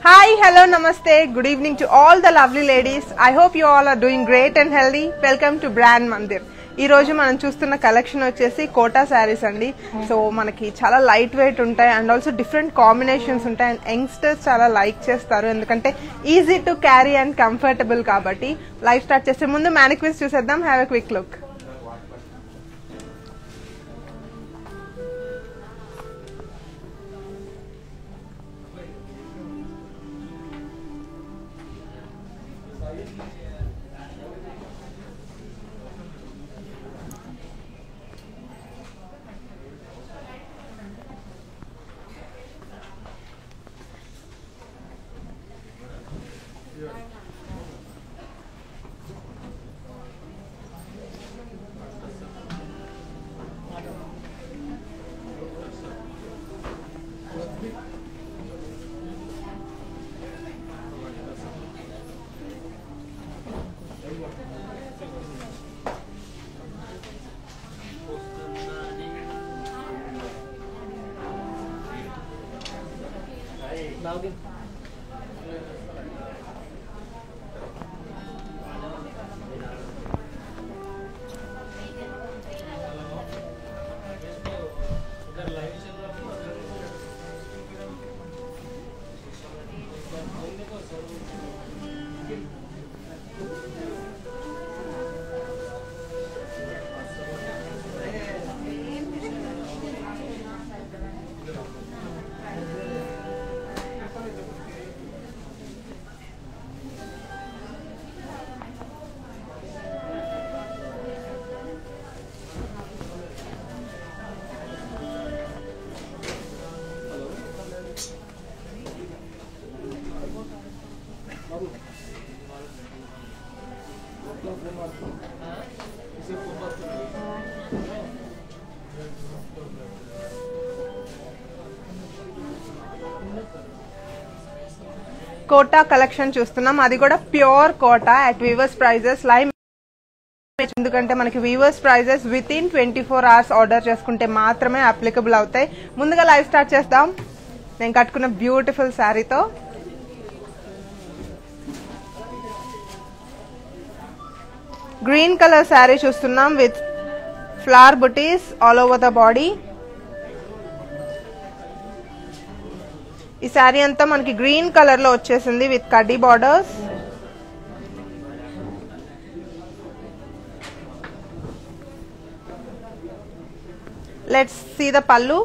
Hi, hello, namaste. Good evening to all the lovely ladies. I hope you all are doing great and healthy. Welcome to Brand Mandir. ఈ రోజు మనం చూస్తున్న collection వచ్చేసి quota saris అండి so మనకి చాలా light weight ఉంటాయి and also different combinations ఉంటాయి అండ్ యంగ్స్టర్స్ చాలా లైక్ చేస్తారు ఎందుకంటే easy to carry and comfortable కాబట్టి లైఫ్ స్టార్ట్ చేసే ముందు మ్యానిక్విస్ చూసేద్దాం have a quick look Kota collection చూస్తున్నాం అది కూడా pure Kota at weavers prices live ఎందుకంటే మనకి weavers prices with in twenty four hours order చేసుకుంటే మాత్రమే అప్లికబుల్ అవుతాయి ముందుగా లైవ్ స్టార్ట్ చేద్దాం నేను కట్టుకున్న బ్యూటిఫుల్ శారీతో గ్రీన్ కలర్ శారీ చూస్తున్నాం with flower butis all over the body ఈ శారీ అంతా మనకి గ్రీన్ కలర్ లో వచ్చేసింది విత్ కడ్డీ బార్డర్స్ లెట్స్ సీ ద పళ్ళు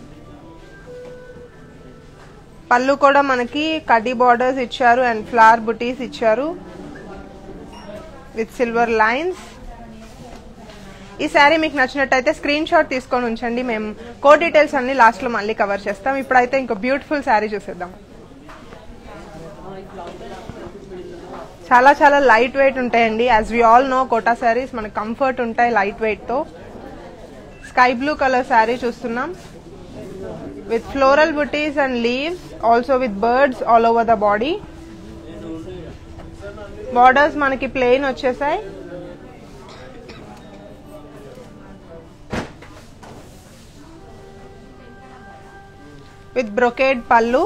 పళ్ళు కూడా మనకి కడ్డీ బార్డర్స్ ఇచ్చారు అండ్ ఫ్లవర్ బుటీస్ ఇచ్చారు విత్ సిల్వర్ లైన్స్ ఈ శారీ మీకు నచ్చినట్టయితే స్క్రీన్ షాట్ తీసుకొని ఉంచండి మేము కోడ్ డీటెయిల్స్ అన్ని లాస్ట్ లో మళ్ళీ కవర్ చేస్తాం ఇప్పుడైతే ఇంకో బ్యూటిఫుల్ శారీ చూసేద్దాం చాలా చాలా లైట్ వెయిట్ ఉంటాయండి as we all know Kota saris మనకు కంఫర్ట్ ఉంటాయి లైట్ వెయిట్ తో స్కై బ్లూ కలర్ శారీ చూస్తున్నాం with floral butis and leaves also with birds all over the body borders మనకి ప్లెయిన్ వచ్చేసాయి విత్ బ్రొకేడ్ పళ్ళు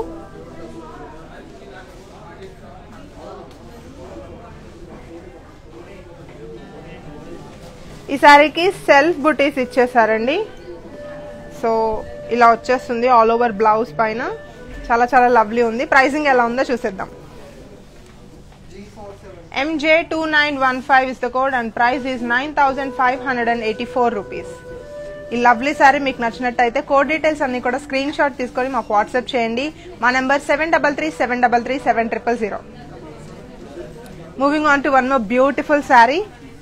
ఈ శారీకి సెల్ఫ్ బుటీస్ ఇచ్చేసారండి సో ఇలా వచ్చేస్తుంది ఆల్ ఓవర్ బ్లౌజ్ పైన చాలా చాలా లవ్లీ ఉంది ప్రైసింగ్ ఎలా ఉందో చూసేద్దాం MJ two nine one five is the code and price is nine thousand five hundred and eighty four rupees ఈ లవ్లీ సారీ మీకు నచ్చినట్టయితే కోడ్ డీటెయిల్స్ అన్ని కూడా స్క్రీన్ షాట్ తీసుకొని మాకు వాట్సాప్ చేయండి మా number seven double three seven double three seven triple zero moving on to one more beautiful sari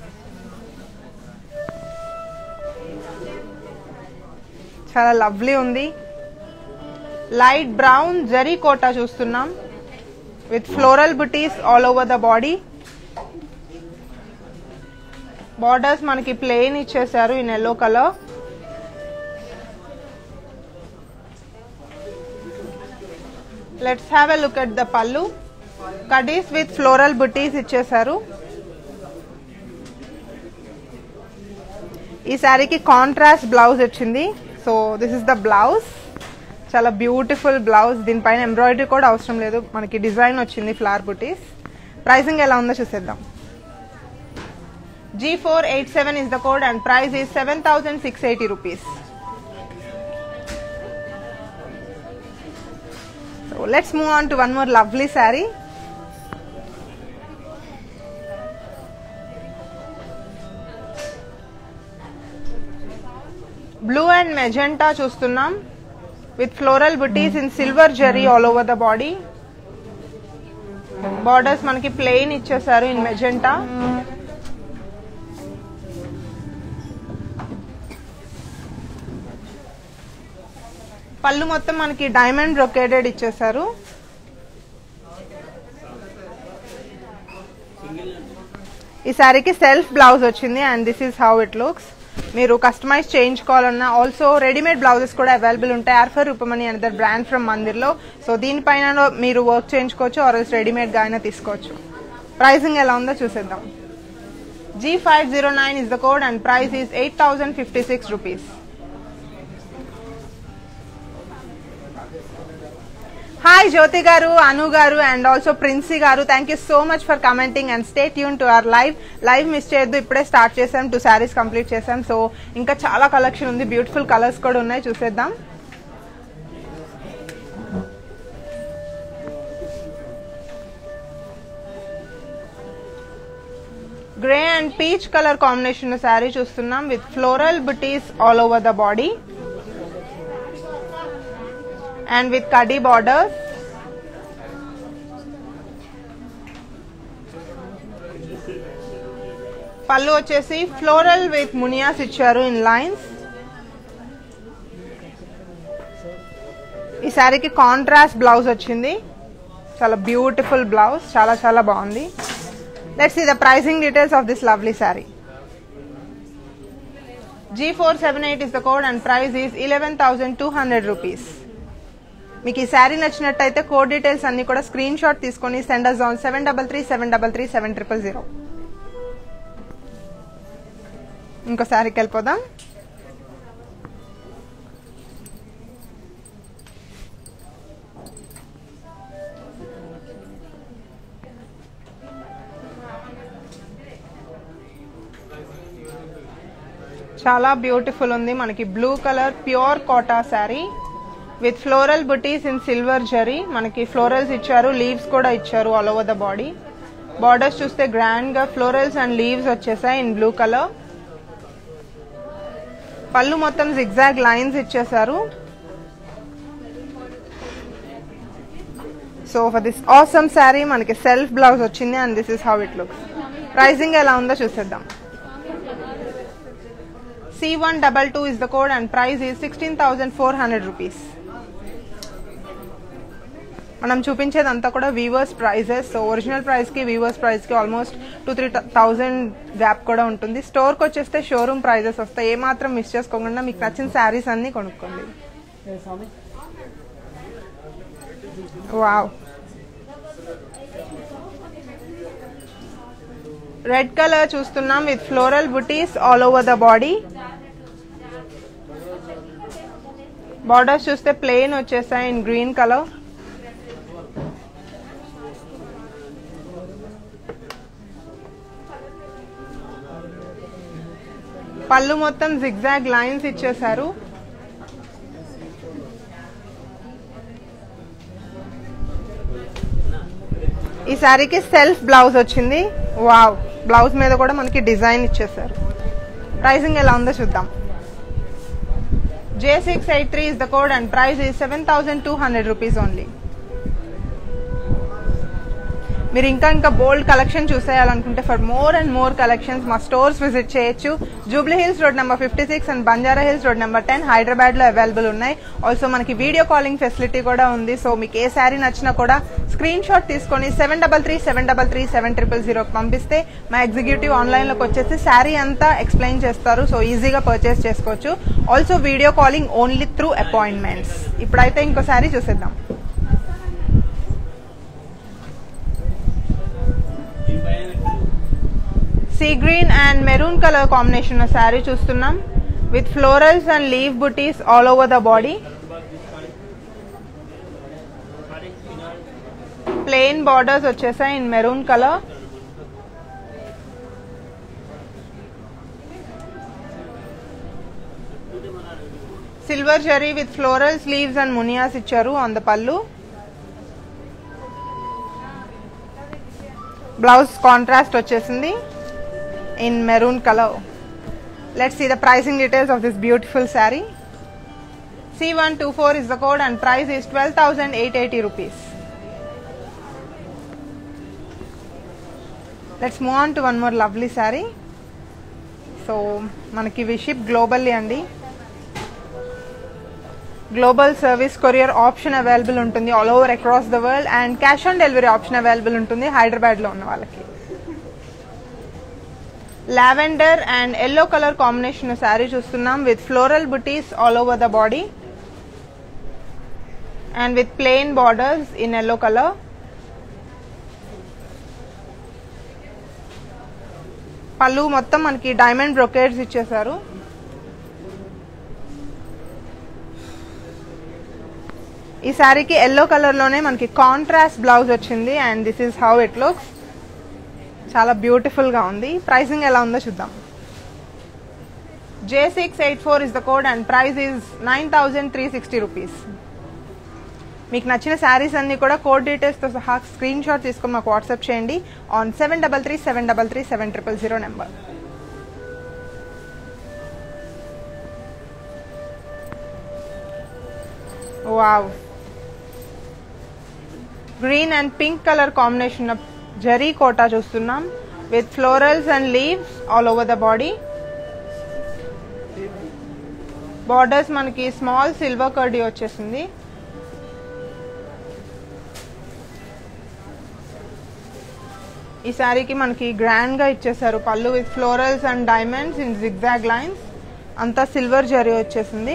చాలా లవ్లీ ఉంది లైట్ బ్రౌన్ జరీ కోటా చూస్తున్నాం with floral butis all over the body borders మనకి ప్లెయిన్ ఇచ్చేసారు in yellow colour let's have a look at the pallu kadis with floral butis ఇచ్చేసారు ఈ శారీకి contrast blouse వచ్చింది so this is the blouse చాలా బ్యూటిఫుల్ బ్లౌజ్ దీనిపైన ఎంబ్రాయిడరీ కూడా అవసరం లేదు మనకి డిజైన్ వచ్చింది ఫ్లవర్ బుటీస్ ప్రైసింగ్ ఎలా ఉందో చూసేద్దాం G four eight seven is the code and price is seven thousand six eighty rupees so let's move on to one more lovely sari blue and magenta చూస్తున్నాం with floral butis in silver zari all over the body borders మనకి plain ఇచ్చేసారు in magenta pallu మొత్తం మనకి diamond brocaded ఇచ్చేసారు ఈ శారీకి self blouse వచ్చింది and this is how it looks మీరు కస్టమైజ్ చేయించుకోవాలన్నా ఆల్సో రెడీమేడ్ బ్లౌజెస్ కూడా అవైలబుల్ ఉంటాయి ఆర్ఫర్ రూపమని అనదర్ బ్రాండ్ ఫ్రమ్ మందిర్లో సో దీనిపైన మీరు వర్క్ చేయించుకోవచ్చు ఆర్ఎల్స్ రెడీమేడ్గా అయినా తీసుకోవచ్చు ప్రైసింగ్ ఎలా ఉందో చూసేద్దాం G five zero nine is the code and price is eight thousand fifty six rupees hi Jyothi garu Anu garu and also Princy garu thank you so much for commenting and stay tune to our live live miss చేయొద్దు ఇప్పుడే start చేసాం two saris complete చేసాం so ఇంకా చాలా collection ఉంది beautiful colours కూడా ఉన్నాయి చూసేద్దాం grey and peach colour combination sari చూస్తున్నాం with floral butis all over the body and with kadi borders. పళ్ళు వచ్చేసి ఫ్లోరల్ విత్ మునియాస్ ఇచ్చారు ఇన్ లైన్స్ ఈ శారీకి కాంట్రాస్ట్ బ్లౌజ్ వచ్చింది చాలా బ్యూటిఫుల్ బ్లౌజ్ చాలా చాలా బాగుంది let's see the pricing details of this lovely sari G four seven eight is the code and price is eleven thousand two hundred rupees మీకు ఈ శారీ నచ్చినట్టయితే కోడ్ డీటెయిల్స్ అన్ని కూడా స్క్రీన్ షాట్ తీసుకొని senders on seven double three seven double three seven triple zero ఇంకో శారీకి వెళ్ళిపోదాం చాలా బ్యూటిఫుల్ ఉంది మనకి blue colour pure Kota sari with floral butis in silver zari మనకి ఫ్లోరల్స్ ఇచ్చారు లీవ్స్ కూడా ఇచ్చారు all over the body borders చూస్తే గ్రాండ్ గా ఫ్లోరల్స్ అండ్ లీవ్స్ వచ్చేసాయి ఇన్ బ్లూ కలర్ పళ్ళు మొత్తం జిగ్జాగ్ లైన్స్ ఇచ్చేసారు so for this awesome sari మనకి సెల్ఫ్ బ్లౌజ్ వచ్చింది and this is how it looks pricing ఎలా ఉందో చూసేద్దాం C one double two is the code and price is sixteen thousand four hundred rupees మనం చూపించేదంతా కూడా weavers prices so original price కి weavers price కి almost two three thousand gap కూడా ఉంటుంది స్టోర్ కి వచ్చేస్తే షోరూమ్ ప్రైజెస్ వస్తాయి ఏ మాత్రం మిస్ చేసుకోకుండా మీకు నచ్చిన శారీస్ అన్ని కొనుక్కోండి వావ్ రెడ్ కలర్ చూస్తున్నాం with floral butis all over the body borders చూస్తే ప్లెయిన్ వచ్చేసాయి ఇన్ గ్రీన్ కలర్ పళ్ళు మొత్తం జిగ్జాగ్ లైన్స్ ఇచ్చేసారు ఈ శారీకి సెల్ఫ్ బ్లౌజ్ వచ్చింది వావ్ బ్లౌజ్ మీద కూడా మనకి డిజైన్ ఇచ్చేసారు ప్రైసింగ్ ఎలా ఉందో చూద్దాం J six eight three is the code and price is seven thousand two hundred rupees only మీరు ఇంకా ఇంకా బోల్డ్ కలెక్షన్ చూసేయాలనుకుంటే for more and more collections మా స్టోర్స్ విజిట్ చేయొచ్చు Jubilee Hills road number fifty six and Banjara Hills road number ten Hyderabad లో available ఉన్నాయి also మనకి video calling facility కూడా ఉంది సో మీకు ఏ శారీ నచ్చినా కూడా స్క్రీన్ షాట్ తీసుకొని seven double three seven double three seven triple జీరోకి పంపిస్తే మా ఎగ్జిక్యూటివ్ ఆన్లైన్ లోకి వచ్చేసి శారీ అంతా ఎక్స్ప్లెయిన్ చేస్తారు సో ఈజీగా పర్చేస్ చేసుకోవచ్చు also video calling only through appointments ఇప్పుడైతే ఇంకో శారీ చూసేద్దాం C green and maroon colour combination sari చూస్తున్నాం with florals and leaf butis all over the body plain borders వచ్చేసాయి in maroon colour silver zari with floral sleeves and munias ఇచ్చారు on the pallu blouse contrast వచ్చేసింది in maroon colour let's see the pricing details of this beautiful sari C one two four is the code and price is twelve thousand eight eighty rupees let's move on to one more lovely sari so మనకి ఇవి ship globally అండి global service courier option available ఉంటుంది all over across the world and cash on delivery option available ఉంటుంది హైదరాబాద్ లో ఉన్న వాళ్ళకి lavender and yellow colour combination sari చూస్తున్నాం with floral butis all over the body and with plain borders in yellow colour పళ్ళు మొత్తం మనకి diamond brocades ఇచ్చేసారు ఈ శారీకి ఎల్లో కలర్ లోనే మనకి కాంట్రాస్ట్ బ్లౌజ్ వచ్చింది and this is how it looks చాలా బ్యూటిఫుల్ గా ఉంది ప్రైసింగ్ ఎలా ఉందో చూద్దాం J six eight four is the code and price is nine thousand three sixty rupees మీకు నచ్చిన శారీస్ అన్ని కూడా కోడ్ డీటెయిల్స్తో సహా స్క్రీన్ షాట్ తీసుకొని మాకు వాట్సాప్ చేయండి on seven double three seven double three seven triple zero number wow green and pink colour combination zari Kota చూస్తున్నాం with florals and leaves all over the body borders మనకి స్మాల్ సిల్వర్ కర్డీ వచ్చేసింది ఈ శారీకి మనకి గ్రాండ్ గా ఇచ్చేసారు pallu with florals and diamonds in zigzag lines అంతా సిల్వర్ జరీ వచ్చేసింది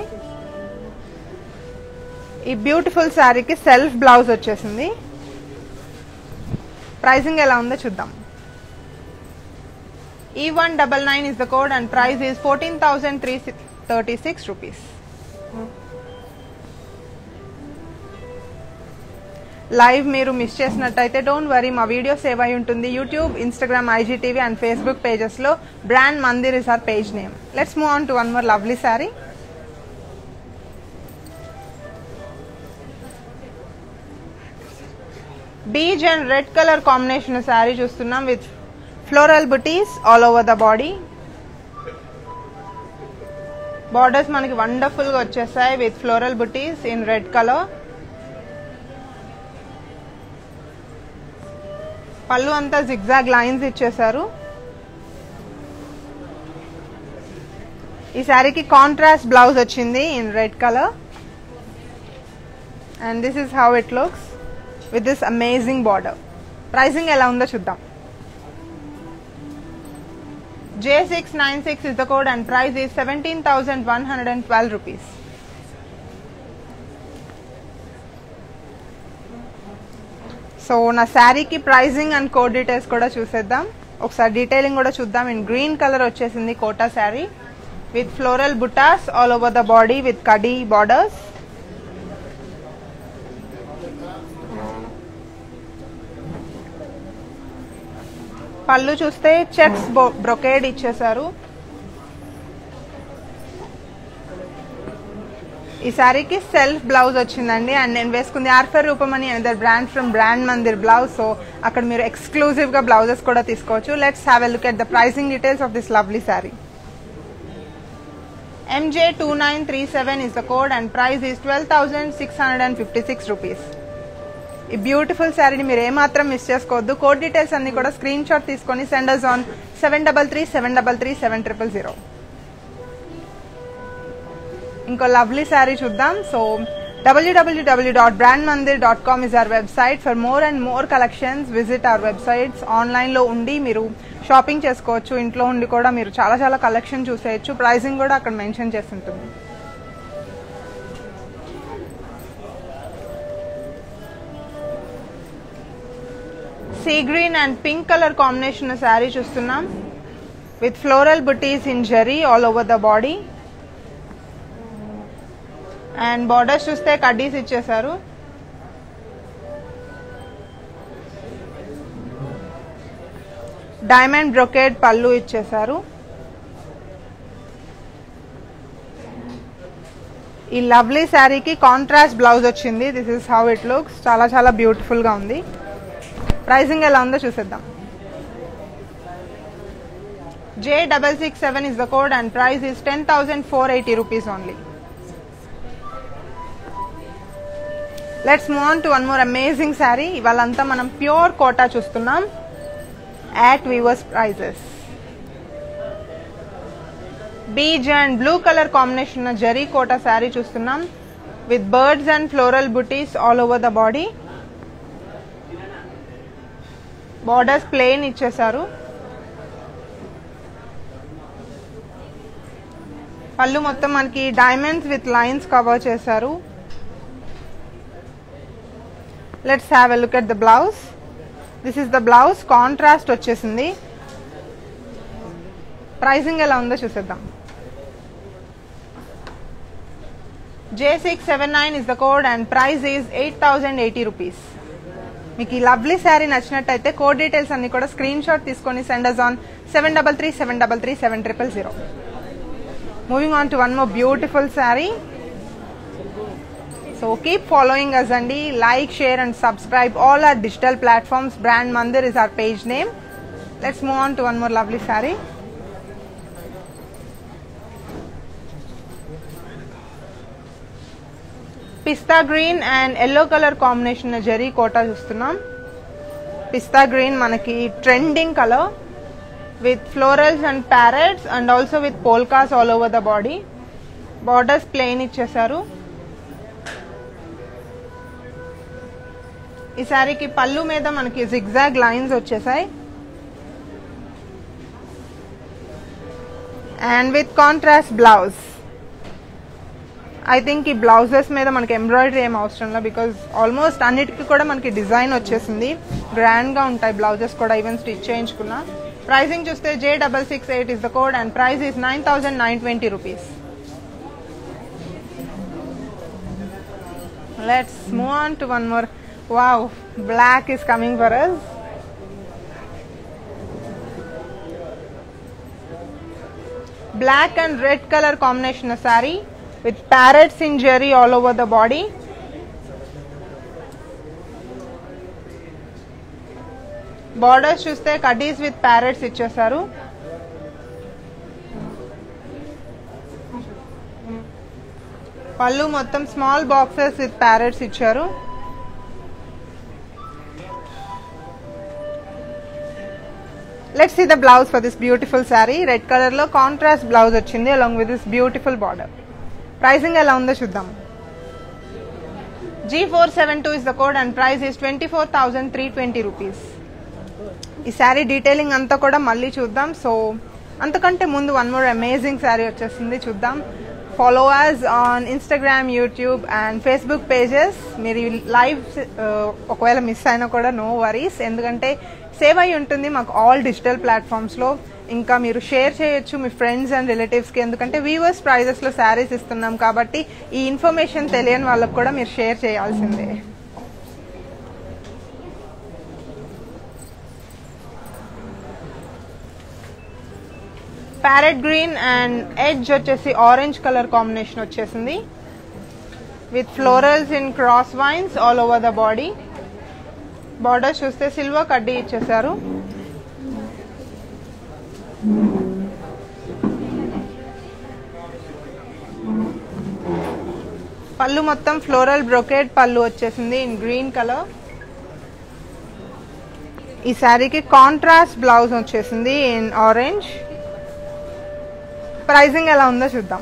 ఈ బ్యూటిఫుల్ శారీకి సెల్ఫ్ బ్లౌజ్ వచ్చేసింది ప్రైసింగ్ ఎలా ఉందో చూద్దాం ఈ one double nine is the code and price is fourteen thousand three thirty six rupees live మీరు మిస్ చేసినట్టయితే డోంట్ వరీ మా వీడియో సేవ్ అయి ఉంటుంది YouTube Instagram IGTV and Facebook pages లో brand Mandir is our page name let's move on to one more lovely sari beige and red colour combination sari చూస్తున్నాం with floral butis all over the body borders మనకి wonderful గా వచ్చేసాయి with floral butis in red colour pallu అంతా zigzag lines ఇచ్చేసారు ఈ శారీకి contrast blouse వచ్చింది in red colour and this is how it looks with this amazing border pricing ఎలా ఉందో చూద్దాం J six nine six is the code and price is seventeen thousand one hundred and twelve rupees so నా శారీకి pricing and code details కూడా చూసేద్దాం ఒకసారి detailing కూడా చూద్దాం ఇన్ గ్రీన్ కలర్ వచ్చేసింది Kota sari with floral butas all over the body with కడీ borders పళ్ళు చూస్తే చెక్స్ బ్రొకేడ్ ఇచ్చేసారు ఈ శారీకి సెల్ఫ్ బ్లౌజ్ వచ్చిందండి అండ్ నేను వేసుకుంది ఆర్ఫర్ రూపమని another brand from Brand Mandir blouse so అక్కడ మీరు ఎక్స్క్లూజివ్ గా బ్లౌజెస్ కూడా తీసుకోవచ్చు let's have a look at the pricing details of this lovely sari MJ two nine three seven is the code and price is twelve thousand six hundred and fifty six rupees ఈ beautiful శారీని మీరు ఏమాత్రం miss చేసుకోవద్దు code details అన్ని కూడా screen shot తీసుకొని senders on seven double three seven double three seven triple zero ఇంకో lovely sari చూద్దాం సో డబ్ల్యూడబ్ల్యూడబ్ల్యూ dot brand Mandir dot com is our website for more and more collections visit our websites ఆన్లైన్లో ఉండి మీరు shopping చేసుకోవచ్చు ఇంట్లో ఉండి కూడా మీరు చాలా చాలా కలెక్షన్ చూసేయచ్చు ప్రైసింగ్ కూడా అక్కడ మెన్షన్ చేసి ఉంటుంది sea green and pink colour combination sari చూస్తున్నాం with floral butis in zari all over the body and borders చూస్తే కడ్డీస్ ఇచ్చేసారు డైమండ్ బ్రొకేడ్ పళ్ళు ఇచ్చేసారు ఈ లవ్లీ శారీకి కాంట్రాస్ట్ బ్లౌజ్ వచ్చింది this is how it looks చాలా చాలా బ్యూటిఫుల్ గా ఉంది ప్రైసింగ్ ఎలా ఉందో చూసేద్దాం J double six seven is the code and price is ten thousand four eighty rupees only let's move on to one more amazing sari ఇవాళంతా మనం ప్యూర్ కోటా చూస్తున్నాం at weavers prices beige and blue colour combination ఉన్న జరీ కోటా శారీ చూస్తున్నాం with birds and floral butis all over the body borders plain ఇచ్చేసారు పళ్ళు మొత్తం మనకి diamonds with lines cover చేశారు let's have a look at the blouse this is the blouse contrast వచ్చేసింది pricing ఎలా ఉందో చూసేద్దాం J six seven nine is the code and price is eight thousand eighty rupees మీకు ఈ lovely sari నచ్చినట్టయితే code details అన్ని కూడా స్క్రీన్ షాట్ తీసుకొని senders on seven double three seven double three seven triple zero moving on to one more beautiful sari so keep following us అండి like share and subscribe all our digital platforms Brand Mandir is our page name let's move on to one more lovely sari pista green and yellow colour combination zari Kota చూస్తున్నాం pista green మనకి trending colour with florals and parrots and also with polkas all over the body borders plain ఇచ్చేసారు ఈ శారీకి పళ్ళు మీద మనకి zigzag lines వచ్చేసాయి and with contrast blouse I think ఈ blouses మీద మనకి ఎంబ్రాయిడరీ ఏం అవసరం లేదు బికాజ్ ఆల్మోస్ట్ అన్నిటికీ కూడా మనకి డిజైన్ వచ్చేసింది గ్రాండ్ గా ఉంటాయి బ్లౌజెస్ కూడా ఈవెన్ స్టిచ్ చేయించుకున్నా ప్రైసింగ్ చూస్తే J double six eight is the code and price is nine thousand nine twenty rupees let's move on to one more wow black is coming for us black and red color combination of saree with parrots in jerry all over the body borders చూస్తే కడ్డీస్ with parrots ఇచ్చేసారు పళ్ళు మొత్తం small boxes with parrots ఇచ్చారు let's see the blouse for this beautiful sari red colour లో contrast blouse వచ్చింది along with this beautiful border pricing ఎలా ఉందో చూద్దాం G four seven two is the code and price is twenty four thousand three twenty rupees ఈ sari detailing అంతా కూడా మళ్ళీ చూద్దాం సో అంతకంటే ముందు వన్ మోర్ అమేజింగ్ శారీ వచ్చేసింది చూద్దాం follow us on Instagram YouTube and Facebook pages మీరు లైవ్ ఒకవేళ మిస్ అయినా కూడా నో వరీస్ ఎందుకంటే సేవ్ అయి ఉంటుంది మాకు ఆల్ డిజిటల్ ప్లాట్ఫామ్స్లో ఇంకా మీరు షేర్ చేయొచ్చు మీ ఫ్రెండ్స్ అండ్ రిలేటివ్స్కి ఎందుకంటే వీవర్స్ ప్రైజెస్లో శారీస్ ఇస్తున్నాం కాబట్టి ఈ ఇన్ఫర్మేషన్ తెలియని వాళ్ళకు కూడా మీరు షేర్ చేయాల్సిందే ప్యారెట్ గ్రీన్ అండ్ ఎడ్జ్ వచ్చేసి ఆరెంజ్ కలర్ కాంబినేషన్ వచ్చేసింది with florals in cross vines all over the body border చూస్తే సిల్వర్ కడ్డీ ఇచ్చేసారు పళ్ళు మొత్తం ఫ్లోరల్ బ్రొకేడ్ పళ్ళు వచ్చేసింది ఇన్ గ్రీన్ కలర్ ఈ శారీకి కాంట్రాస్ట్ బ్లౌజ్ వచ్చేసింది ఇన్ ఆరెంజ్ ప్రైసింగ్ ఎలా ఉందో చూద్దాం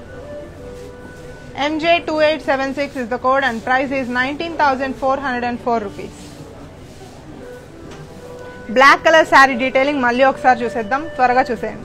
MJ two eight seven six is the code and price is nineteen thousand four hundred and four rupees black colour sari detailing మళ్ళీ ఒకసారి చూసేద్దాం త్వరగా చూసేయండి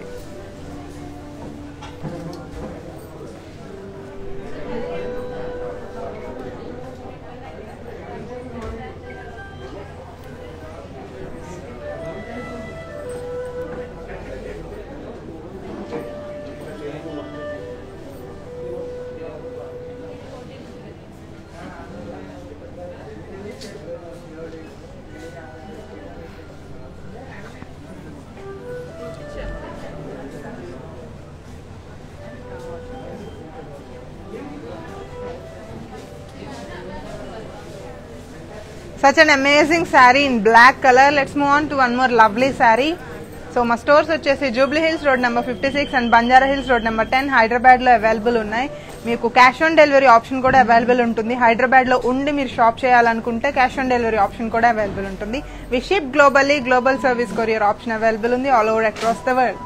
such an amazing saree in black color let's move on to one more lovely saree so మా stores వచ్చేసి Jubilee Hills road number fifty six and Banjara Hills road number ten Hyderabad లో available ఉన్నాయి మీకు క్యాష్ ఆన్ డెలివరీ ఆప్షన్ కూడా అవైలబుల్ ఉంటుంది హైదరాబాద్ లో ఉండి మీరు షాప్ చేయాలనుకుంటే క్యాష్ ఆన్ డెలివరీ ఆప్షన్ కూడా అవైలబుల్ ఉంటుంది we ship globally global service courier option available ఉంది all over across the world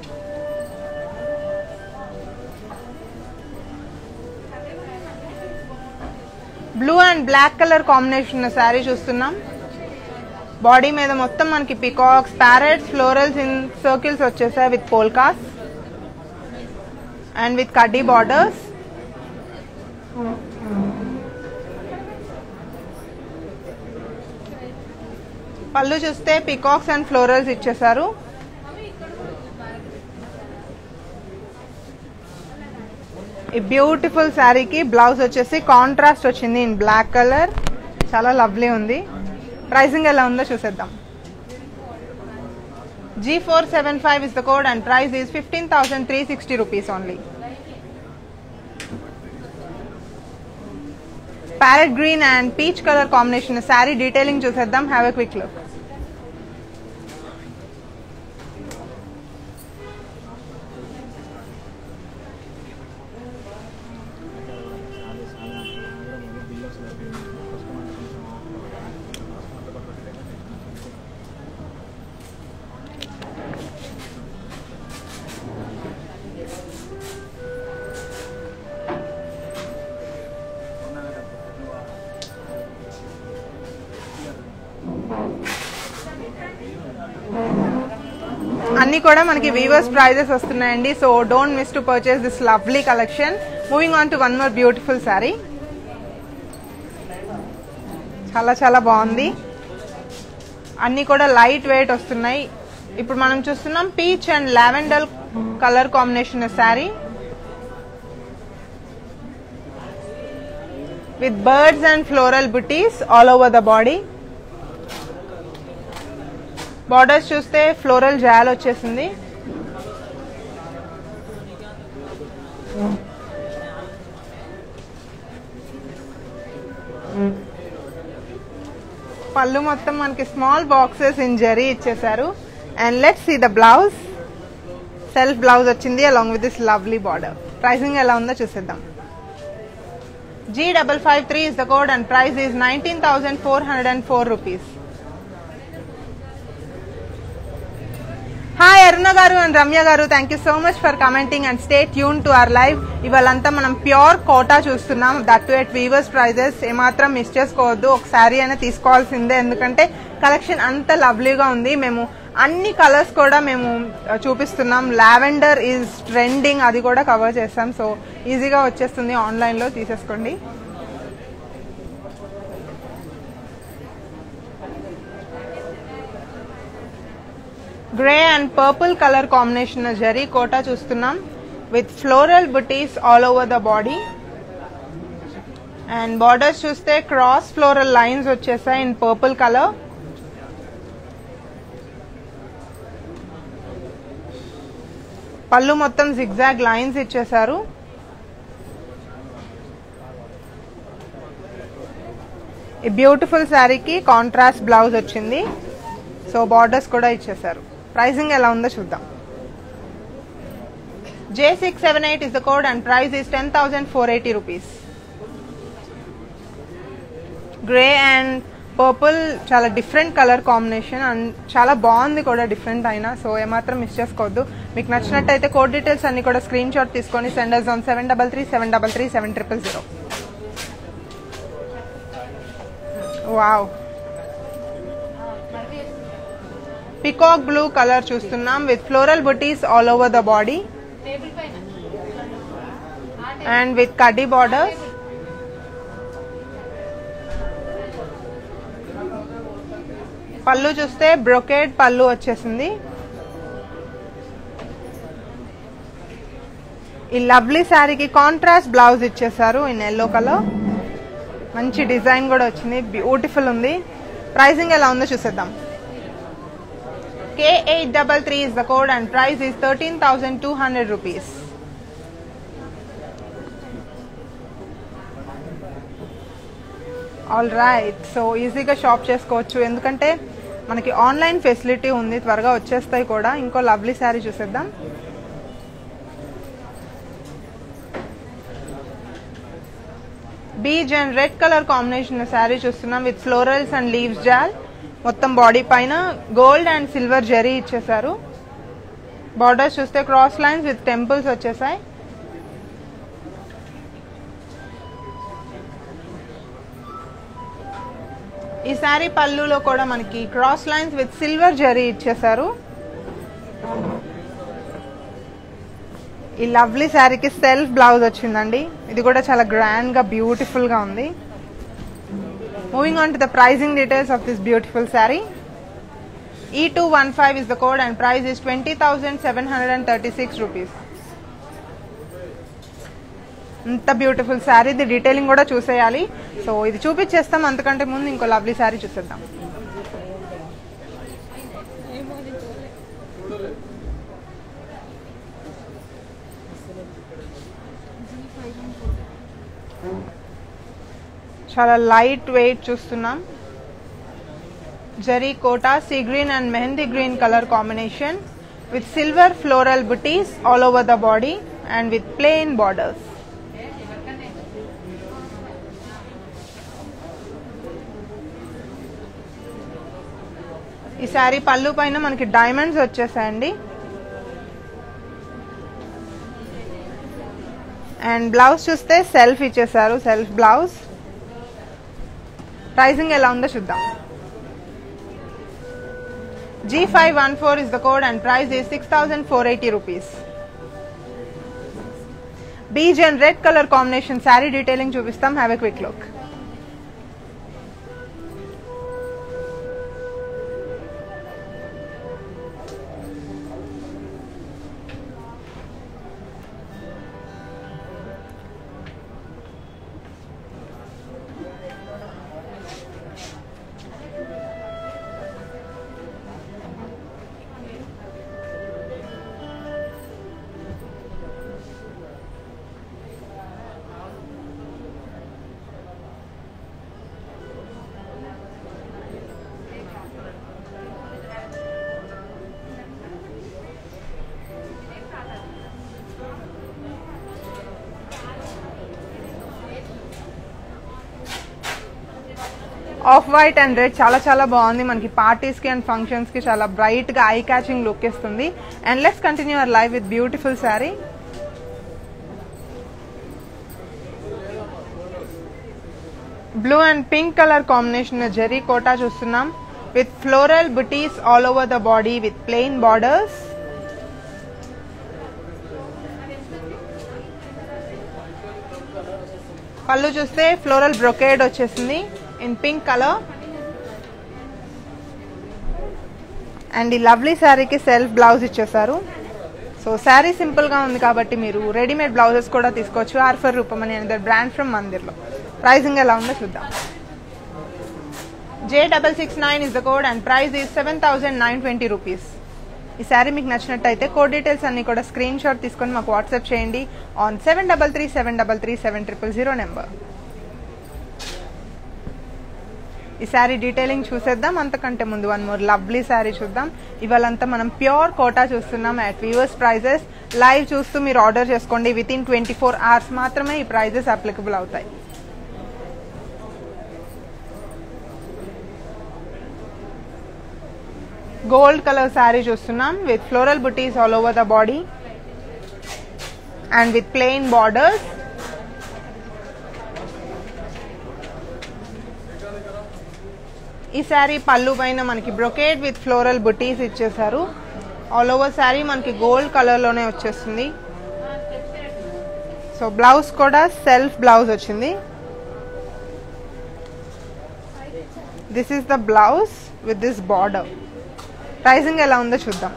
blue and black colour combination ఉన్న శారీ చూస్తున్నాం బాడీ మీద మొత్తం మనకి peacocks parrots florals in circles వచ్చేసాయి విత్ పోల్కాస్ అండ్ విత్ కడ్డీ బార్డర్స్ పళ్ళు చూస్తే పికాక్స్ అండ్ ఫ్లోరల్స్ ఇచ్చేసారు ఈ బ్యూటిఫుల్ శారీకి బ్లౌజ్ వచ్చేసి కాంట్రాస్ట్ వచ్చింది ఇన్ బ్లాక్ కలర్ చాలా లవ్లీ ఉంది ప్రైసింగ్ ఎలా ఉందో చూసేద్దాం G four seven five is the code and price is fifteen thousand three sixty rupees only parrot green and peach colour combination sari detailing చూసేద్దాం have a quick look అన్ని కూడా మనకి weavers prices వస్తున్నాయండి so don't miss to purchase this lovely collection moving on to one more beautiful sari చాలా చాలా బాగుంది అన్ని కూడా లైట్ వెయిట్ వస్తున్నాయి ఇప్పుడు మనం చూస్తున్నాం peach and lavender colour combination sari with birds and floral butis all over the body borders చూస్తే ఫ్లోరల్ జాల్ వచ్చేసింది పళ్ళు మొత్తం మనకి స్మాల్ బాక్సెస్ ఇన్ జరీ ఇచ్చేసారు and let see the blouse self blouse వచ్చింది along with this lovely border pricing ఎలా ఉందో చూసేద్దాం G double five three is the code and price is nineteen thousand four hundred and four rupees hi Aruna garu and Ramya garu thank you so much for commenting and stay tune to our live ఇవాళంతా మనం pure Kota చూస్తున్నాం that too at weavers prices ఏమాత్రం miss చేసుకోవద్దు ఒక శారీ అయినా తీసుకోవాల్సిందే ఎందుకంటే collection అంత లవ్లీగా ఉంది మేము అన్ని కలర్స్ కూడా మేము చూపిస్తున్నాం లావెండర్ ఈజ్ ట్రెండింగ్ అది కూడా కవర్ చేస్తాం సో ఈజీగా వచ్చేస్తుంది ఆన్లైన్లో తీసేసుకోండి grey and purple colour combination zari Kota చూస్తున్నాం with floral butis all over the body and borders చూస్తే క్రాస్ ఫ్లోరల్ లైన్స్ వచ్చేసాయి ఇన్ పర్పుల్ కలర్ పళ్ళు మొత్తం జిగ్జాగ్ లైన్స్ ఇచ్చేసారు ఈ బ్యూటిఫుల్ శారీకి కాంట్రాస్ట్ బ్లౌజ్ వచ్చింది సో బార్డర్స్ కూడా ఇచ్చేసారు ప్రైసింగ్ ఎలా ఉందో చూద్దాం J six seven eight is the code and price is ten thousand four eighty rupees grey and purple చాలా డిఫరెంట్ కలర్ కాంబినేషన్ అండ్ చాలా బాగుంది కూడా డిఫరెంట్ అయినా సో ఏమాత్రం మిస్ చేసుకోవద్దు మీకు నచ్చినట్టయితే కోడ్ డీటెయిల్స్ అన్ని కూడా స్క్రీన్ షాట్ తీసుకొని senders on seven double three seven double three seven triple zero wow peacock blue colour చూస్తున్నాం with floral butis all over the body and with కడ్డీ బార్డర్స్ పళ్ళు చూస్తే బ్రొకేడ్ పళ్ళు వచ్చేసింది ఈ లవ్లీ శారీకి కాంట్రాస్ట్ బ్లౌజ్ ఇచ్చేసారు ఇన్ ఎల్లో కలర్ మంచి డిజైన్ కూడా వచ్చింది బ్యూటిఫుల్ ఉంది ప్రైసింగ్ ఎలా ఉందో చూసేద్దాం K eight double three is the code and price is thirteen thousand two hundred rupees all right so ఈజీగా షాప్ చేసుకోవచ్చు ఎందుకంటే మనకి ఆన్లైన్ ఫెసిలిటీ ఉంది త్వరగా వచ్చేస్తాయి కూడా ఇంకో లవ్లీ శారీ చూసేద్దాం beige and red colour combination sari చూస్తున్నాం విత్ ఫ్లోరల్స్ అండ్ లీవ్స్ జాల్ మొత్తం బాడీ పైన గోల్డ్ అండ్ సిల్వర్ జరీ ఇచ్చేసారు బార్డర్స్ చూస్తే క్రాస్ లైన్స్ విత్ టెంపుల్స్ వచ్చేసాయి ఈ శారీ పళ్ళులో కూడా మనకి cross lines with silver zari ఇచ్చేసారు ఈ లవ్లీ శారీకి సెల్ఫ్ బ్లౌజ్ వచ్చిందండి ఇది కూడా చాలా గ్రాండ్ గా బ్యూటిఫుల్ గా ఉంది moving on to the pricing details of this beautiful sari E two one five is the code and price is twenty thousand seven hundred and thirty six rupees ఇంత beautiful sari ఇది detailing కూడా చూసేయాలి so ఇది చూపించేస్తాం అంతకంటే ముందు ఇంకో lovely sari చూసేద్దాం చాలా light weight చూస్తున్నాం zari Kota sea green and mehndi green colour combination with silver floral butis all over the body and with plain borders ఈ శారీ పళ్ళు పైన మనకి డైమండ్స్ వచ్చేసాయండి అండ్ బ్లౌజ్ చూస్తే సెల్ఫ్ ఇచ్చేసారు సెల్ఫ్ బ్లౌజ్ ప్రైసింగ్ ఎలా ఉందో చూద్దాం G five one four is the code and price is six thousand four eighty rupees beige and red colour combination sari detailing చూపిస్తాం have a quick look of white and red చాలా చాలా బాగుంది మనకి parties కి and functions కి చాలా bright గా eye catching look ఇస్తుంది and let's continue our life with beautiful sari blue and pink colour combination zari Kota చూస్తున్నాం with floral butis all over the body with plain borders పళ్ళు చూస్తే ఫ్లోరల్ బ్రొకేడ్ వచ్చేసింది ఇన్ పింక్ కలర్ అండ్ ఈ lovely శారీకి self blouse ఇచ్చేసారు so sari simple గా ఉంది కాబట్టి మీరు రెడీమేడ్ బ్లౌజెస్ కూడా తీసుకోవచ్చు ఆర్ఫర్ రూపం అని అనేది బ్రాండ్ ఫ్రమ్ మందిర్లో ప్రైసింగ్ ఎలా ఉందో చూద్దాం J double six nine is the code and price is seven thousand nine twenty rupees ఈ శారీ మీకు నచ్చినట్టయితే కోడ్ డీటెయిల్స్ అన్ని కూడా స్క్రీన్ షాట్ తీసుకొని మాకు వాట్సాప్ చేయండి on seven double three seven double three seven triple zero number ఈ sari detailing చూసేద్దాం అంతకంటే ముందు వన్ మోర్ లవ్లీ శారీ చూద్దాం ఇవాళంతా మనం ప్యూర్ కోటా చూస్తున్నాం అట్ వ్యూవర్స్ ప్రైజెస్ లైవ్ చూస్తూ మీరు ఆర్డర్ చేసుకోండి with in twenty four hours మాత్రమే ఈ ప్రైజెస్ అప్లికబుల్ అవుతాయి గోల్డ్ కలర్ శారీ చూస్తున్నాం with floral butis all over the body and with plain borders ఈ శారీ పళ్ళు పైన మనకి బ్రొకేడ్ విత్ ఫ్లోరల్ బుటీస్ ఇచ్చేసారు ఆల్ ఓవర్ శారీ మనకి గోల్డ్ కలర్ లోనే వచ్చేస్తుంది సో బ్లౌజ్ కూడా సెల్ఫ్ బ్లౌజ్ వచ్చింది this is the blouse with this border pricing ఎలా ఉందో చూద్దాం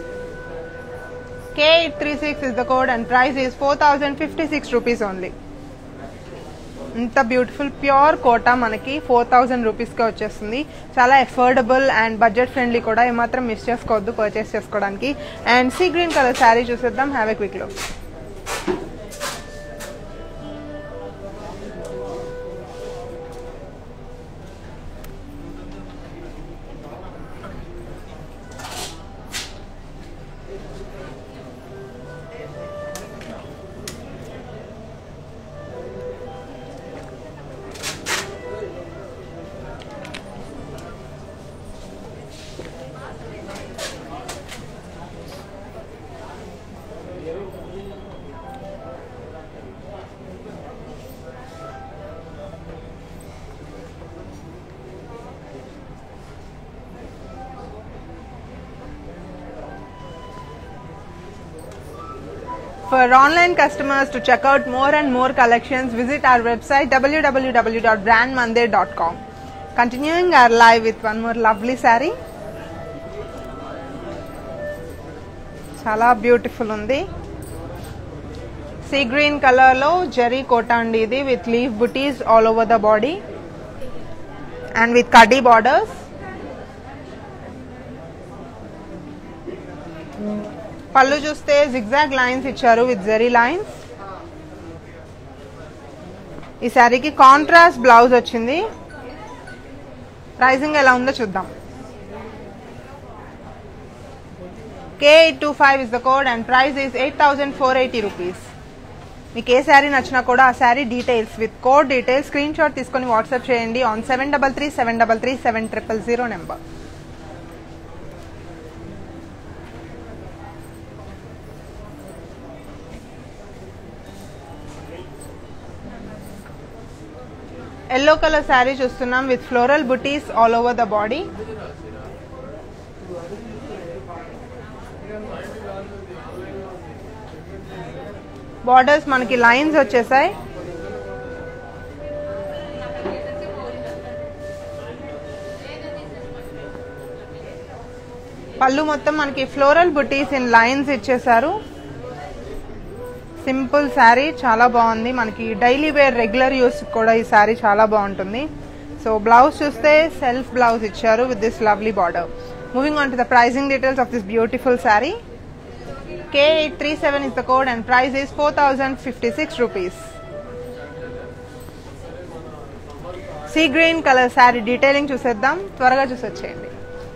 K eight three six is the code and price is four thousand fifty six rupees only ఇంత beautiful pure Kota మనకి four thousand రూపీస్కి వచ్చేస్తుంది చాలా అఫోర్డబుల్ అండ్ బడ్జెట్ ఫ్రెండ్లీ కూడా ఏమాత్రం మిస్ చేసుకోవద్దు పర్చేస్ చేసుకోవడానికి and sea green colour sari చూసేద్దాం have a quick look For online customers to check out more and more collections, visit our website www.brandmandir.com. Continuing our live with one more lovely saree. చాలా beautiful ఉంది sea green colour లో జరీ కోట అండి ఇది with leaf butis all over the body and with కడ్డీ borders పళ్ళు చూస్తే zigzag lines ఇచ్చారు with zari lines ఈ శారీకి కాంట్రాస్ట్ బ్లౌజ్ వచ్చింది ప్రైసింగ్ ఎలా ఉందో చూద్దాం K eight two five is the code and price is eight thousand four eighty rupees మీకు ఏ శారీ నచ్చినా కూడా ఆ sari details with code details screen shot తీసుకొని వాట్సాప్ చేయండి on seven double three seven double three seven triple zero number yellow colour sari చూస్తున్నాం with floral butis all over the body borders మనకి lines వచ్చేసాయి పళ్ళు మొత్తం మనకి ఫ్లోరల్ బుటీస్ ఇన్ లైన్స్ ఇచ్చేసారు simple sari చాలా బాగుంది మనకి డైలీ వేర్ రెగ్యులర్ యూస్ కూడా ఈ శారీ చాలా బాగుంటుంది సో బ్లౌజ్ చూస్తే సెల్ఫ్ బ్లౌజ్ ఇచ్చారు with this lovely border moving on to the pricing details of this beautiful sari K837 is the code and price is 4056 rupees. Sea green colour sari detailing చూసేద్దాం త్వరగా చూసొచ్చేయండి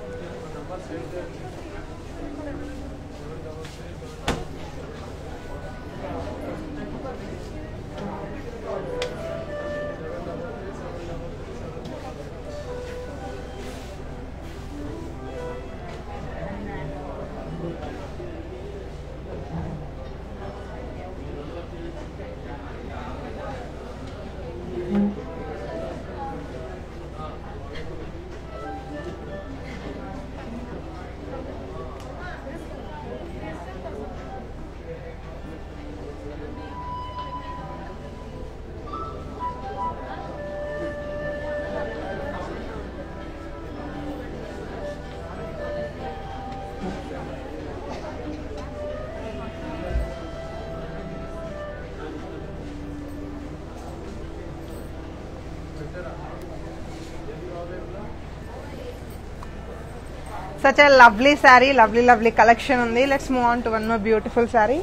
such a lovely sari lovely lovely collection ఉంది let's move on to one more beautiful sari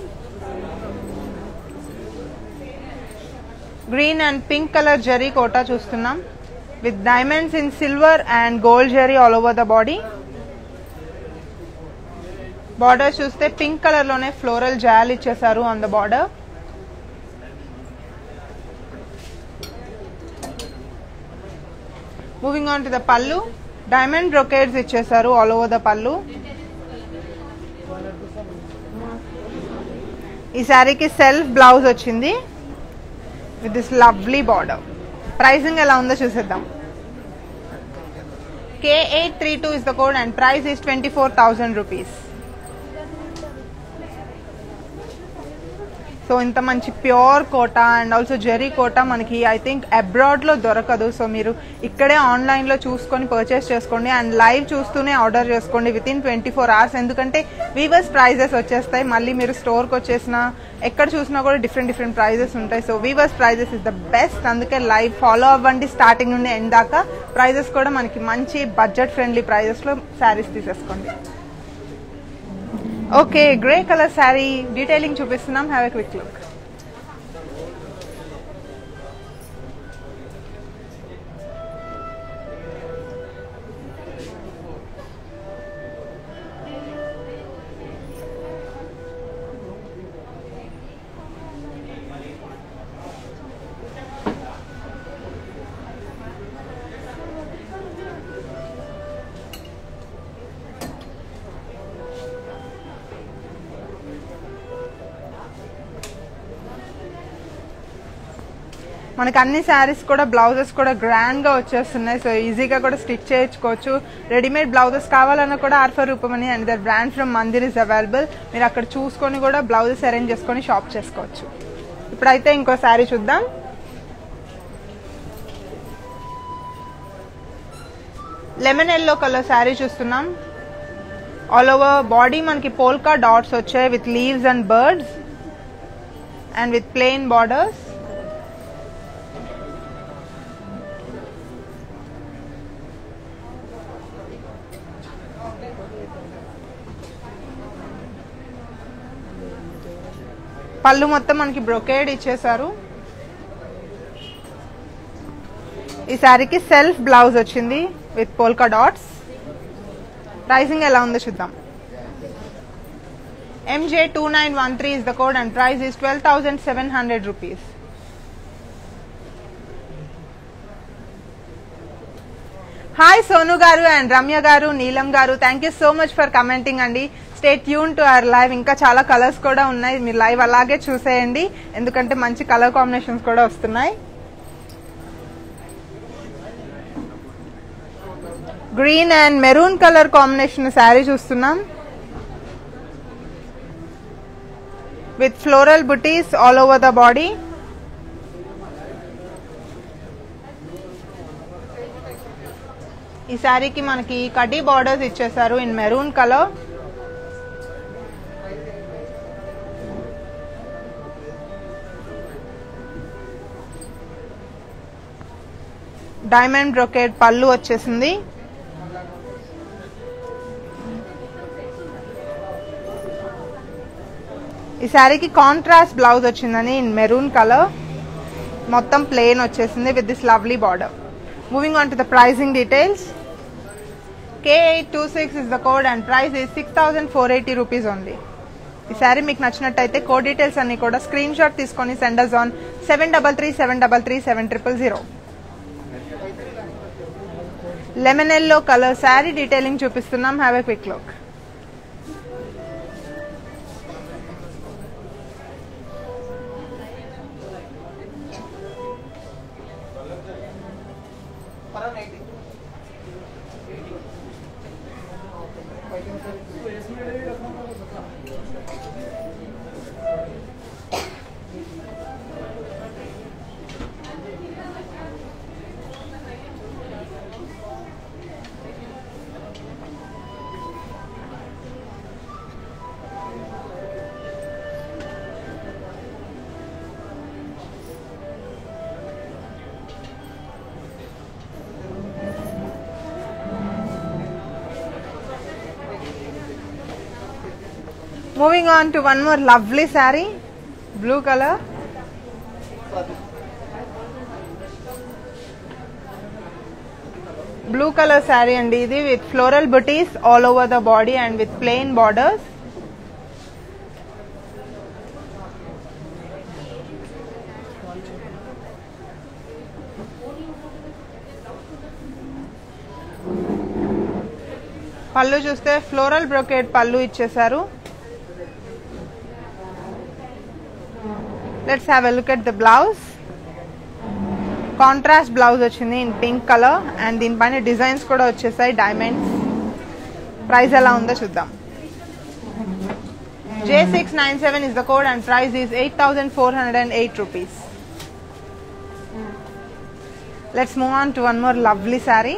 green and pink colour zari Kota చూస్తున్నాం with diamonds in silver and gold zari all over the body border చూస్తే pink colour లోనే floral జాల్ ఇచ్చేసారు on the border moving on to the పళ్ళు diamond brocades ఇచ్చేసారు all over the పళ్ళు ఈ శారీకి సెల్ఫ్ బ్లౌజ్ వచ్చింది with this lovely border pricing ఎలా ఉందో చూసేద్దాం K eight three two is the code and price is twenty four thousand rupees so ఇంత మంచి pure Kota and also zari Kota మనకి ఐ థింక్ అబ్రాడ్ లో దొరకదు సో మీరు ఇక్కడే ఆన్లైన్ లో చూసుకొని పర్చేస్ చేసుకోండి అండ్ లైవ్ చూస్తూనే ఆర్డర్ చేసుకోండి with in twenty four hours ఎందుకంటే వీవర్స్ ప్రైజెస్ వచ్చేస్తాయి మళ్ళీ మీరు స్టోర్కి వచ్చేసిన ఎక్కడ చూసినా కూడా డిఫరెంట్ డిఫరెంట్ ప్రైజెస్ ఉంటాయి so weavers prices is the best అందుకే లైవ్ ఫాలో అవ్వండి స్టార్టింగ్ నుండి ఎండ్ దాకా ప్రైజెస్ కూడా మనకి మంచి బడ్జెట్ ఫ్రెండ్లీ ప్రైజెస్ లో శారీస్ తీసేసుకోండి okay grey colour sari detailing చూపిస్తున్నాం హ్యావ్ ఎ క్విక్ లుక్ మనకి అన్ని శారీస్ కూడా బ్లౌజెస్ కూడా గ్రాండ్ గా వచ్చేస్తున్నాయి సో ఈజీగా కూడా స్టిచ్ చేయించుకోవచ్చు రెడీమేడ్ బ్లౌజెస్ కావాలన్నా కూడా ఆర్ఫర్ రూపమని and their brand from Mandir is available మీరు అక్కడ చూసుకొని కూడా బ్లౌజెస్ అరేంజ్ చేసుకొని షాప్ చేసుకోవచ్చు ఇప్పుడైతే ఇంకో శారీ చూద్దాం లెమన్ ఎల్లో కలర్ శారీ చూస్తున్నాం ఆల్ ఓవర్ బాడీ మనకి పోల్కా డాట్స్ వచ్చాయి with leaves and birds and with plain borders పళ్ళు మొత్తం మనకి బ్రొకేడ్ ఇచ్చేసారు ఈ శారీకి సెల్ఫ్ బ్లౌజ్ వచ్చింది విత్ పోల్కా డాట్స్ ప్రైసింగ్ ఎలా ఉందో చూద్దాం MJ two nine one three is the code and price is twelve thousand seven hundred rupees hi Sonu గారు అండ్ రమ్య గారు నీలం గారు thank you so much for commenting అండి stay tune to our live ఇంకా చాలా colours కూడా ఉన్నాయి మీరు లైవ్ అలాగే చూసేయండి ఎందుకంటే మంచి కలర్ కాంబినేషన్స్ కూడా వస్తున్నాయి green and maroon colour combination sari చూస్తున్నాం with floral butis all over the body ఈ శారీకి మనకి కడ్డీ బార్డర్స్ ఇచ్చేసారు in maroon colour diamond brocade పళ్ళు వచ్చేసింది ఈ శారీకి కాంట్రాస్ట్ బ్లౌజ్ వచ్చిందని ఇన్ మెరూన్ కలర్ మొత్తం ప్లెయిన్ వచ్చేసింది with this lovely border moving on to the pricing details K eight two six is the code and price is six thousand four eighty rupees only ఈ శారీ మీకు నచ్చినట్టయితే code details అన్ని కూడా screen shot తీసుకొని senders on seven double three seven double three seven triple zero lemon yellow colour sari detailing చూపిస్తున్నాం have a quick look Moving on to one more lovely saree, blue color. Blue color saree and ఇది with floral booties all over the body and with plain borders. పళ్ళు చూస్తే floral brocade పళ్ళు ఇచ్చేసారు let's have a look at the blouse contrast blouse వచ్చింది in pink colour and దీనిపైన designs కూడా వచ్చేసాయి diamonds price ఎలా ఉందో చూద్దాం J six nine seven is the code and price is eight thousand four hundred and eight rupees let's move on to one more lovely sari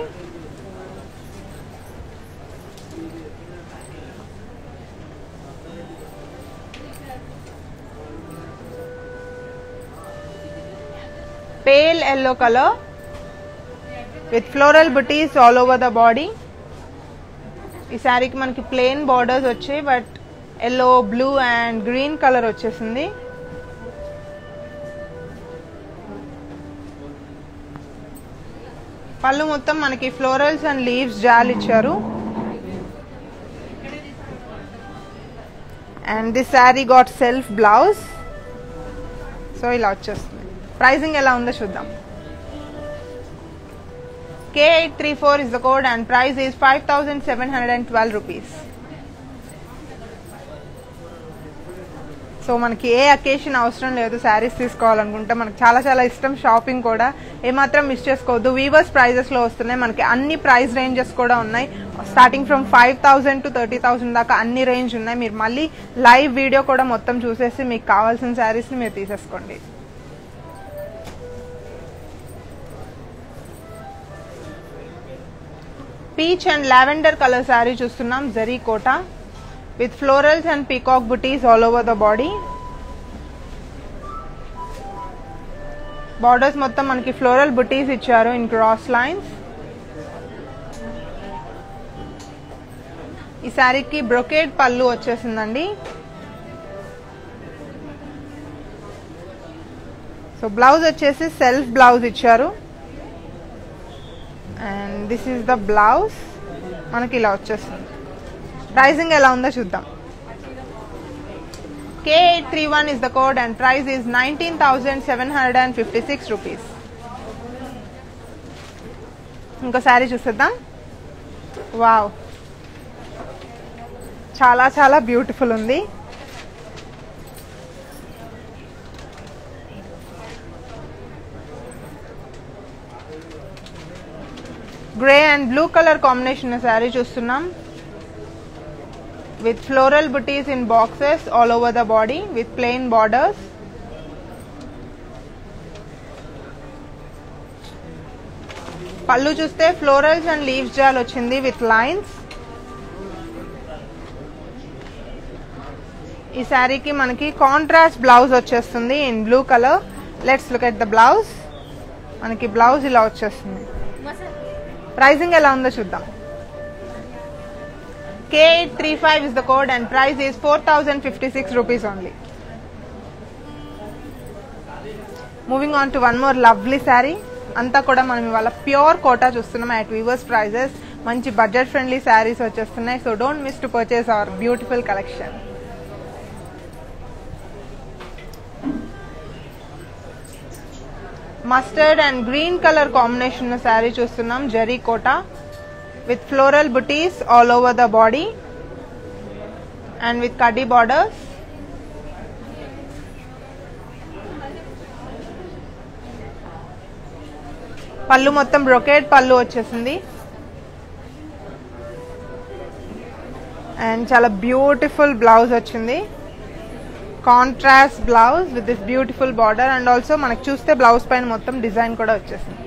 pale yellow color with floral booties all over the body ఈ శారీకి మనకి plain borders వచ్చాయి but yellow blue and green colour వచ్చేసింది పళ్ళు మొత్తం మనకి florals and leaves జాల్ ఇచ్చారు and this sari got self blouse so ఇలా వచ్చేస్తుంది ప్రైసింగ్ ఎలా ఉందో చూద్దాం K eight three four is the code and price is five thousand seven hundred and twelve rupees so మనకి ఏ అకేషన్ అవసరం లేదు శారీస్ తీసుకోవాలనుకుంటే మనకి చాలా చాలా ఇష్టం షాపింగ్ కూడా ఏమాత్రం మిస్ చేసుకోవద్దు వీవర్స్ ప్రైజెస్ లో వస్తున్నాయి మనకి అన్ని ప్రైస్ రేంజెస్ కూడా ఉన్నాయి starting from five thousand to thirty thousand దాకా అన్ని రేంజ్ ఉన్నాయి మీరు మళ్ళీ లైవ్ వీడియో కూడా మొత్తం చూసేసి మీకు కావాల్సిన శారీస్ ని మీరు తీసేసుకోండి peach and lavender colour sari చూస్తున్నాం zari quota with florals and peacock butis all over the body borders మొత్తం మనకి ఫ్లోరల్ బుటీస్ ఇచ్చారు ఇన్ క్రాస్ లైన్స్ ఈ శారీకి బ్రొకేడ్ పళ్ళు వచ్చేసిందండి సో బ్లౌజ్ వచ్చేసి సెల్ఫ్ బ్లౌజ్ ఇచ్చారు and this is the blouse మనకి ఇలా వచ్చేస్తుంది ప్రైసింగ్ ఎలా ఉందో చూద్దాం K eight three one is the code and price is nineteen thousand seven hundred and fifty six rupees ఇంకో శారీ చూసేద్దాం వావ్ చాలా చాలా బ్యూటిఫుల్ ఉంది grey and blue colour combination sari చూస్తున్నాం with floral butis in boxes all over the body with plain borders పళ్ళు చూస్తే florals and leaves జాల్ వచ్చింది విత్ లైన్స్ ఈ శారీకి మనకి కాంట్రాస్ట్ బ్లౌజ్ వచ్చేస్తుంది in blue colour let's look at the blouse మనకి బ్లౌజ్ ఇలా వచ్చేస్తుంది ప్రైసింగ్ ఎలా ఉందో చూద్దాం K eight three five is the code and price is four thousand fifty six rupees only moving on to one more lovely sari అంతా కూడా మనం ఇవాళ ప్యూర్ కోటా చూస్తున్నాం అట్ వీవర్స్ ప్రైజెస్ మంచి బడ్జెట్ ఫ్రెండ్లీ శారీస్ వచ్చేస్తున్నాయి so don't miss to purchase our beautiful collection mustard and green colour combination sari చూస్తున్నాం zari quota with floral butis all over the body and with కడ్డీ borders పళ్ళు మొత్తం బ్రొకేడ్ పళ్ళు వచ్చేసింది అండ్ చాలా బ్యూటిఫుల్ బ్లౌజ్ వచ్చింది contrast blouse with this beautiful border and also మనకు చూస్తే బ్లౌజ్ పైన మొత్తం డిజైన్ కూడా వచ్చేసింది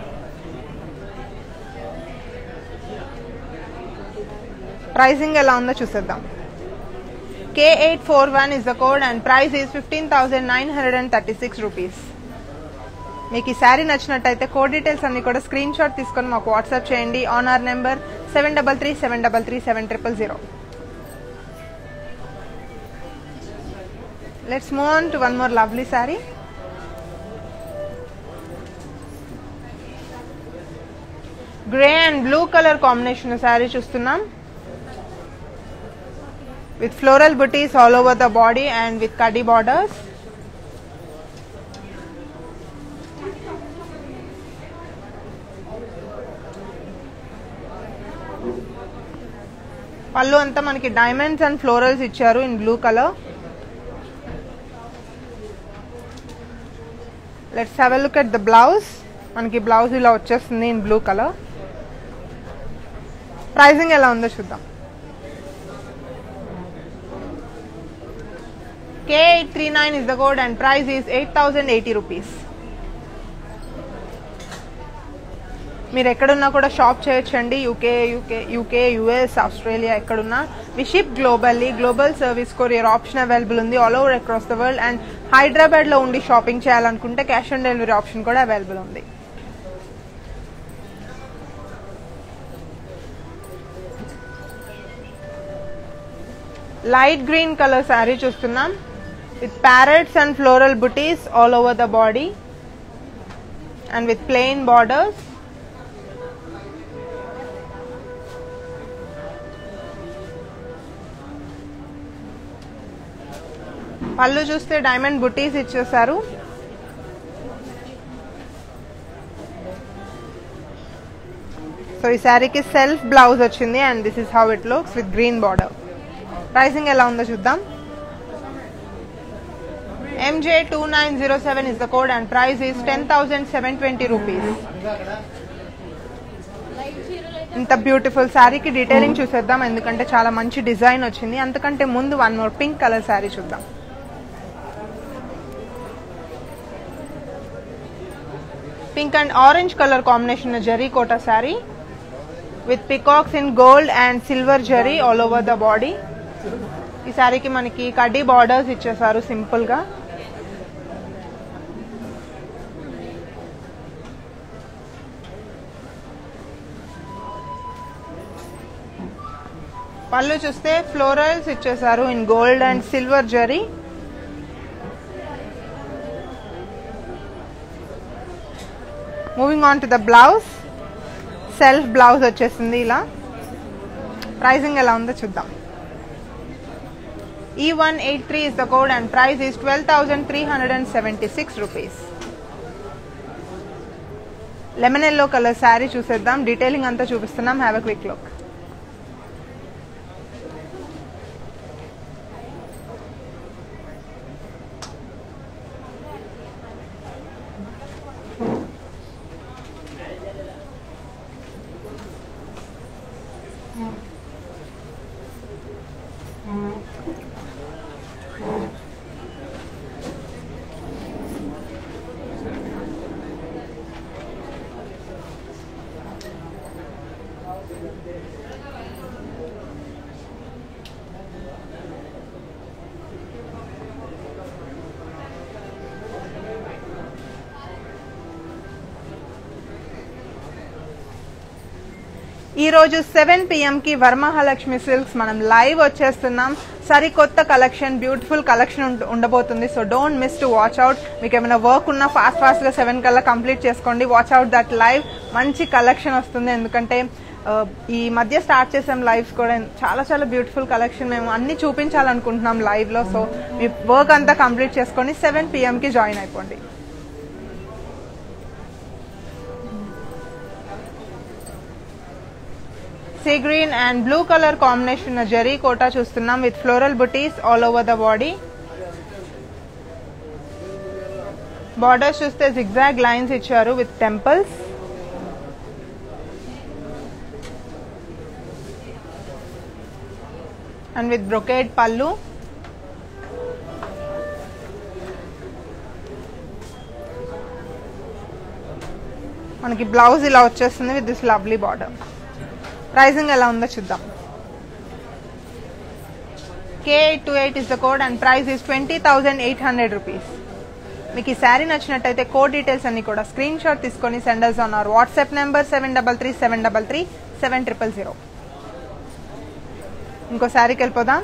ప్రైసింగ్ ఎలా ఉందో చూసేద్దాం K eight four one is the code and price is fifteen thousand nine hundred and thirty six rupees మీకు ఈ శారీ నచ్చినట్టయితే కోడ్ డీటెయిల్స్ అన్ని కూడా స్క్రీన్ షాట్ తీసుకొని మాకు వాట్సాప్ చేయండి on our number seven double three seven double three seven triple zero let's move on to one more lovely sari grey and blue colour combination sari చూస్తున్నాం with floral butis all over the body and with కడ్డీ borders పళ్ళు అంతా మనకి diamonds and florals ఇచ్చారు in blue colour let's have a look at the blouse మనకి blouse ఇలా వచ్చేస్తుంది in blue colour pricing ఎలా ఉందో చూద్దాం K eight three nine is the code and price is eight thousand eighty rupees మీరు ఎక్కడున్నా కూడా షాప్ చేయొచ్చండి UK UK UK US Australia ఎక్కడున్నా we ship globally global service courier option available ఉంది all over across the world and Hyderabad లో ఉండి shopping చేయాలనుకుంటే cash on delivery option కూడా అవైలబుల్ ఉంది లైట్ గ్రీన్ కలర్ శారీ చూస్తున్నాం with parrots and floral butis all over the body and with plain borders పళ్ళు చూస్తే diamond butis ఇచ్చేసారు సో ఈ శారీకి సెల్ఫ్ బ్లౌజ్ వచ్చింది and this is how it looks with green border pricing ఎలా ఉందో చూద్దాం MJ2907 is the code and price is 10,720 rupees. ఇంత బ్యూటిఫుల్ శారీకి డీటెయిలింగ్ చూసేద్దాం ఎందుకంటే చాలా మంచి డిజైన్ వచ్చింది అంతకంటే ముందు one more pink colour sari చూద్దాం pink and orange colour combination zari Kota sari with peacocks in gold and silver zari all over the body ఈ శారీకి మనకి కడ్డీ బార్డర్స్ ఇచ్చేసారు సింపుల్ గా పళ్ళు చూస్తే ఫ్లోరల్స్ ఇచ్చేసారు in gold and silver zari moving on to the blouse self blouse వచ్చేసింది ఇలా ప్రైసింగ్ ఎలా ఉందో చూద్దాం ఈ one eight three is the code and price is twelve thousand three hundred and seventy six rupees lemon yellow colour sari చూసేద్దాం detailing అంతా చూపిస్తున్నాం have a quick look ఈ రోజు సెవెన్ పిఎం కి వరమహాలక్ష్మి సిల్క్స్ మనం లైవ్ వచ్చేస్తున్నాం సరికొత్త కలెక్షన్ బ్యూటిఫుల్ కలెక్షన్ ఉండబోతుంది so don't miss to watch out మీకు ఏమైనా వర్క్ ఉన్నా ఫాస్ట్ ఫాస్ట్ గా సెవెన్ కల్లా కంప్లీట్ చేసుకోండి వాచ్ అవుట్ దట్ లైవ్ మంచి కలెక్షన్ వస్తుంది ఎందుకంటే ఆ, ఈ మధ్య స్టార్ట్ చేసాం లైవ్స్ కూడా చాలా చాలా బ్యూటిఫుల్ కలెక్షన్ మేము అన్ని చూపించాలనుకుంటున్నాం లైవ్ లో సో మీ వర్క్ అంతా కంప్లీట్ చేసుకొని సెవెన్ పిఎం కి జాయిన్ అయిపోండి sea green and blue colour combination zari Kota చూస్తున్నాం with floral butis all over the body borders చూస్తే జిగ్జాగ్ లైన్స్ ఇచ్చారు with temples and with brocade పళ్ళు మనకి బ్లౌజ్ ఇలా వచ్చేస్తుంది with this lovely border pricing ఎలా ఉందో చూద్దాం K eight two eight is the code and price is twenty thousand eight hundred rupees మీకు ఈ శారీ నచ్చినట్టయితే కోడ్ డీటెయిల్స్ అన్ని కూడా స్క్రీన్ షాట్ తీసుకొని senders on our WhatsApp number seven double three seven double three seven triple zero ఇంకో శారీకి వెళ్ళిపోదాం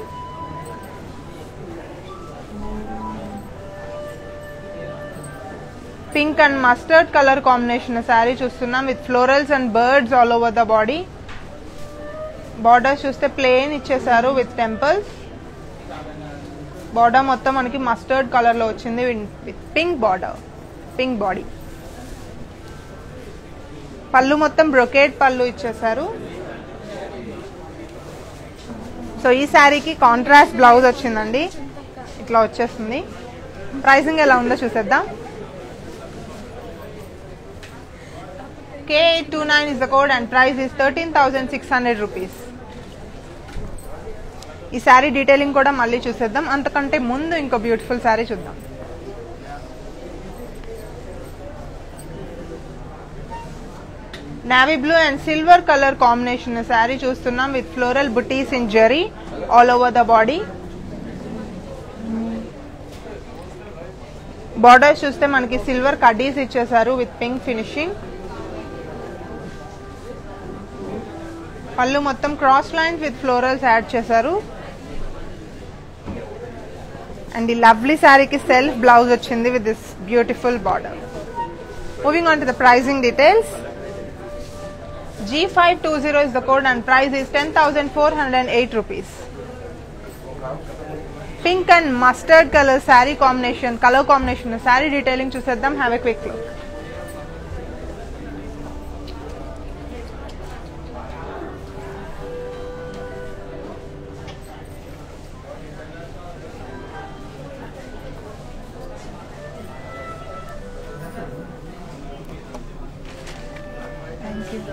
pink and mustard colour combination sari చూస్తున్నాం with florals and birds all over the body borders చూస్తే plain ఇచ్చేసారు with temples border మొత్తం మనకి mustard colour లో వచ్చింది with pink border pink body పళ్ళు మొత్తం బ్రొకేట్ పళ్ళు ఇచ్చేసారు సో ఈ శారీకి కాంట్రాస్ట్ బ్లౌజ్ వచ్చిందండి ఇట్లా వచ్చేస్తుంది ప్రైసింగ్ ఎలా ఉందో చూసేద్దాం K eight two nine is the code and price is thirteen thousand six hundred rupees ఈ శారీ డీటెయిలింగ్ కూడా మళ్ళీ చూసేద్దాం అంతకంటే ముందు ఇంకో బ్యూటిఫుల్ శారీ చూద్దాం navy blue and silver colour combination sari చూస్తున్నాం with floral butis in zari all over the body borders చూస్తే మనకి సిల్వర్ కడ్డీస్ ఇచ్చేసారు విత్ పింక్ ఫినిషింగ్ పళ్ళు మొత్తం cross lines with florals add చేశారు అండ్ ఈ లవ్లీ శారీకి సెల్ఫ్ బ్లౌజ్ వచ్చింది with this beautiful border moving on to the pricing details G five two zero is the code and price is ten thousand four hundred and eight rupees pink and mustard colour sari combination colour combination sari detailing చూసేద్దాం have a quick look thank you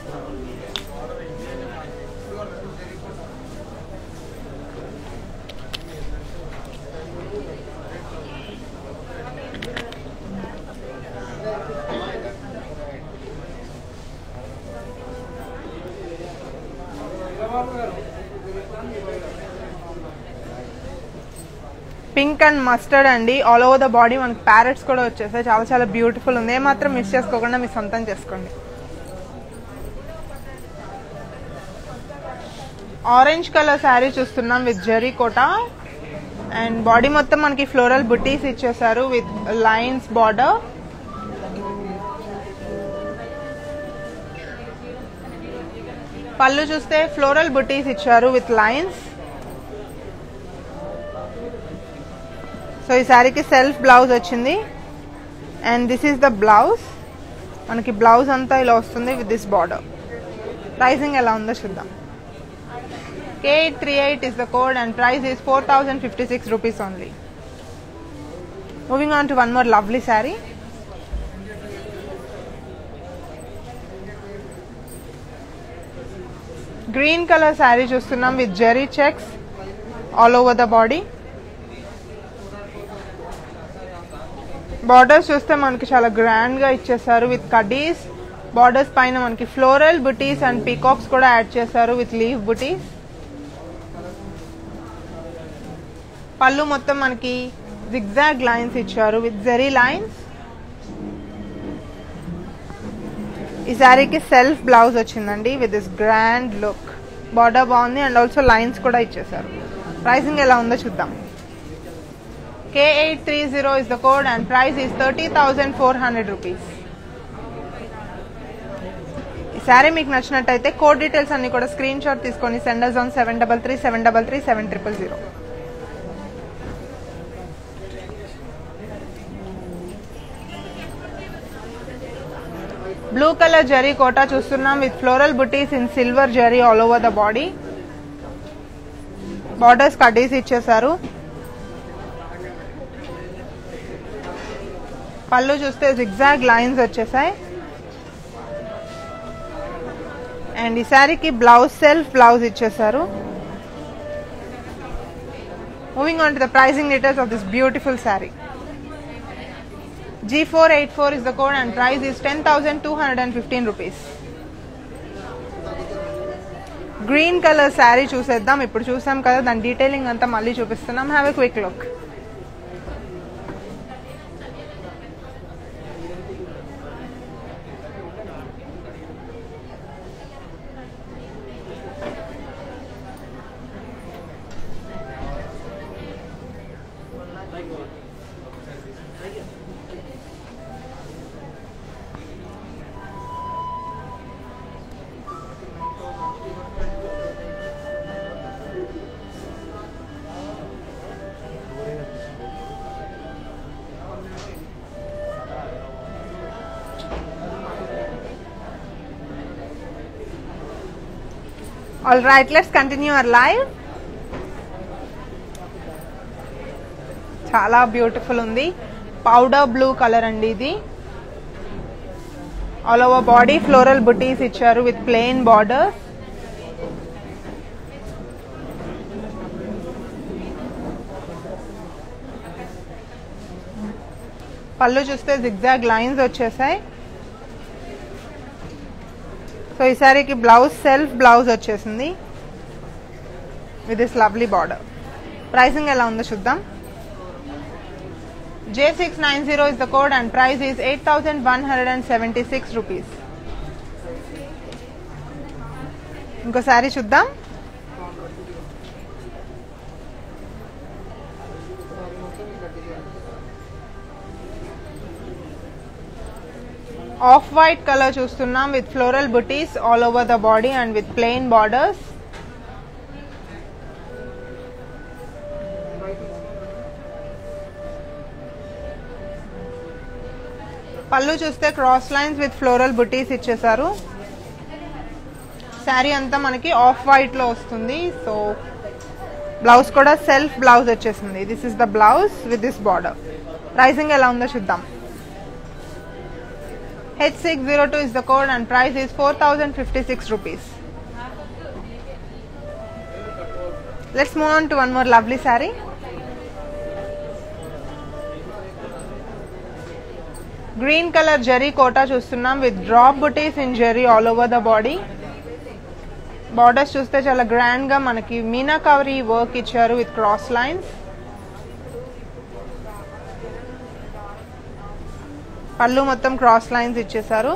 pink and mustard అండి all over the body మనకి parrots కూడా వచ్చేసాయి చాలా చాలా beautiful ఉంది ఏమాత్రం miss చేసుకోకుండా మీ సొంతం చేసుకోండి ఆరెంజ్ కలర్ శారీ చూస్తున్నాం with zari Kota and body మొత్తం మనకి ఫ్లోరల్ బుటీస్ ఇచ్చేసారు విత్ లైన్స్ బార్డర్ పళ్ళు చూస్తే ఫ్లోరల్ బుటీస్ ఇచ్చారు విత్ లైన్స్ సో ఈ శారీకి సెల్ఫ్ బ్లౌజ్ వచ్చింది and this is the blouse మనకి బ్లౌజ్ అంతా ఇలా వస్తుంది విత్ దిస్ బార్డర్ ప్రైసింగ్ ఎలా ఉందో చూద్దాం K eight three eight is the code and price is four thousand fifty six rupees only moving on to one more lovely sari green colour sari చూస్తున్నాం with zari checks all over the body borders చూస్తే మనకి చాలా grand గా ఇచ్చేసారు with కడీస్ borders పైన మనకి floral butis and peacocks కూడా add చేశారు విత్ లీవ్ బుటీస్ పళ్ళు మొత్తం మనకి జిగ్జాగ్ లైన్స్ ఇచ్చారు విత్ జెరీ లైన్స్ ఈ శారీకి సెల్ఫ్ బ్లౌజ్ వచ్చిందండి with this grand look border బాగుంది అండ్ ఆల్సో లైన్స్ కూడా ఇచ్చేసారు ప్రైసింగ్ ఎలా ఉందో చూద్దాం K eight three zero is the code and price is thirty thousand four hundred rupees ఈ శారీ మీకు నచ్చినట్టయితే కోడ్ డీటెయిల్స్ అన్ని కూడా స్క్రీన్ షాట్ తీసుకొని senders on seven double three seven double three seven triple zero blue colour zari Kota చూస్తున్నాం with floral butis in silver zari all over the body borders కటీస్ ఇచ్చేసారు పళ్ళు చూస్తే జిగ్జాగ్ లైన్స్ వచ్చేసాయి అండ్ ఈ శారీకి బ్లౌజ్ సెల్ఫ్ బ్లౌజ్ ఇచ్చేసారు moving on to the pricing details of this beautiful sari G four eight four is the code and price is ten thousand two hundred and fifteen rupees green colour sari చూసేద్దాం ఇప్పుడు చూసాం కదా దాని detailing అంతా మళ్ళీ చూపిస్తున్నాం have a quick look all right let's continue our live చాలా beautiful ఉంది పౌడర్ బ్లూ కలర్ అండి ఇది ఆల్ ఓవర్ బాడీ ఫ్లోరల్ బుటీస్ ఇచ్చారు విత్ ప్లెయిన్ బార్డర్ పళ్ళు చూస్తే జిగ్జాగ్ లైన్స్ వచ్చేసాయి సో ఈ సారీకి బ్లౌజ్ సెల్ఫ్ బ్లౌజ్ వచ్చేసింది with this lovely border pricing ఎలా ఉందో చూద్దాం J six nine zero is the code and price is eight thousand one hundred and seventy six rupees ఇంకో శారీ చూద్దాం ఆఫ్ వైట్ కలర్ చూస్తున్నాం with floral butis all over the body and with plain borders పళ్ళు చూస్తే cross lines with floral butis ఇచ్చేసారు శారీ అంతా మనకి of white లో వస్తుంది సో బ్లౌజ్ కూడా సెల్ఫ్ బ్లౌజ్ వచ్చేసింది this is the blouse with this border pricing ఎలా ఉందో చూద్దాం H602 is the code and price is 4056 rupees. Let's move on to one more lovely saree. Green colour zari Kota చూస్తున్నాం with drop butis in zari all over the body borders చూస్తే చాలా grand గా మనకి meenakari work ఇచ్చారు with cross lines పళ్ళు మొత్తం cross lines ఇచ్చేసారు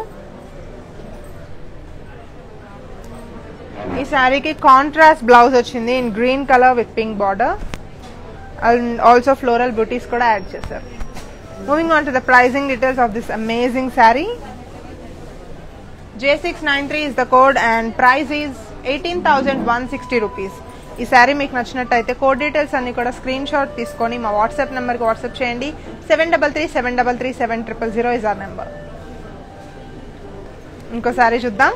ఈ శారీకి కాంట్రాస్ట్ బ్లౌజ్ వచ్చింది in green colour with pink border and also floral butis కూడా యాడ్ చేశారు moving on to the pricing details of this amazing sari J six nine three is the code and price is eighteen thousand one sixty rupees ఈ శారీ మీకు నచ్చినట్టయితే code details అన్ని కూడా screen shot తీసుకొని మా WhatsApp నెంబర్కి వాట్సాప్ చేయండి seven double three seven double three seven triple zero is our number ఇంకో శారీ చూద్దాం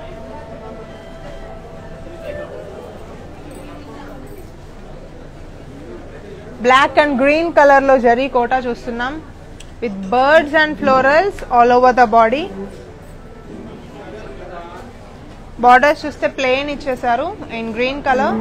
బ్లాక్ అండ్ గ్రీన్ కలర్ లో జరీ కోటా చూస్తున్నాం with birds and florals all over the body borders చూస్తే ప్లెయిన్ ఇచ్చేసారు ఇన్ గ్రీన్ కలర్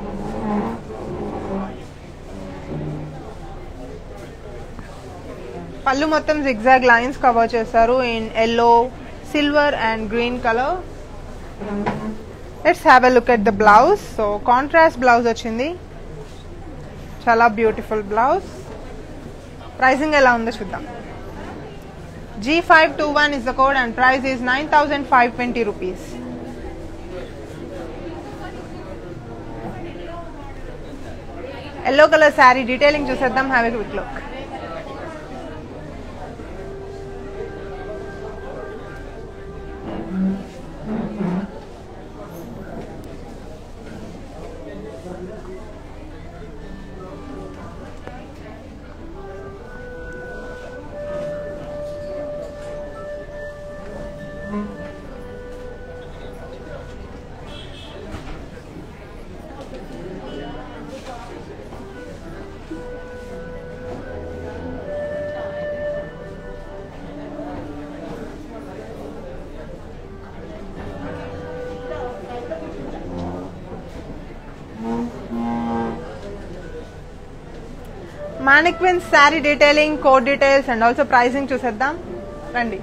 పళ్ళు మొత్తం జిగ్జాగ్ లైన్స్ కవర్ చేశారు in yellow silver and green colour let's have a look at the blouse so contrast blouse వచ్చింది చాలా beautiful blouse pricing ఎలా ఉందో చూద్దాం G five two one is the code and price is nine thousand five twenty rupees yellow colour sari detailing చూసేద్దాం have a quick look mannequin sari detailing code details and also pricing చూసేద్దాం రండి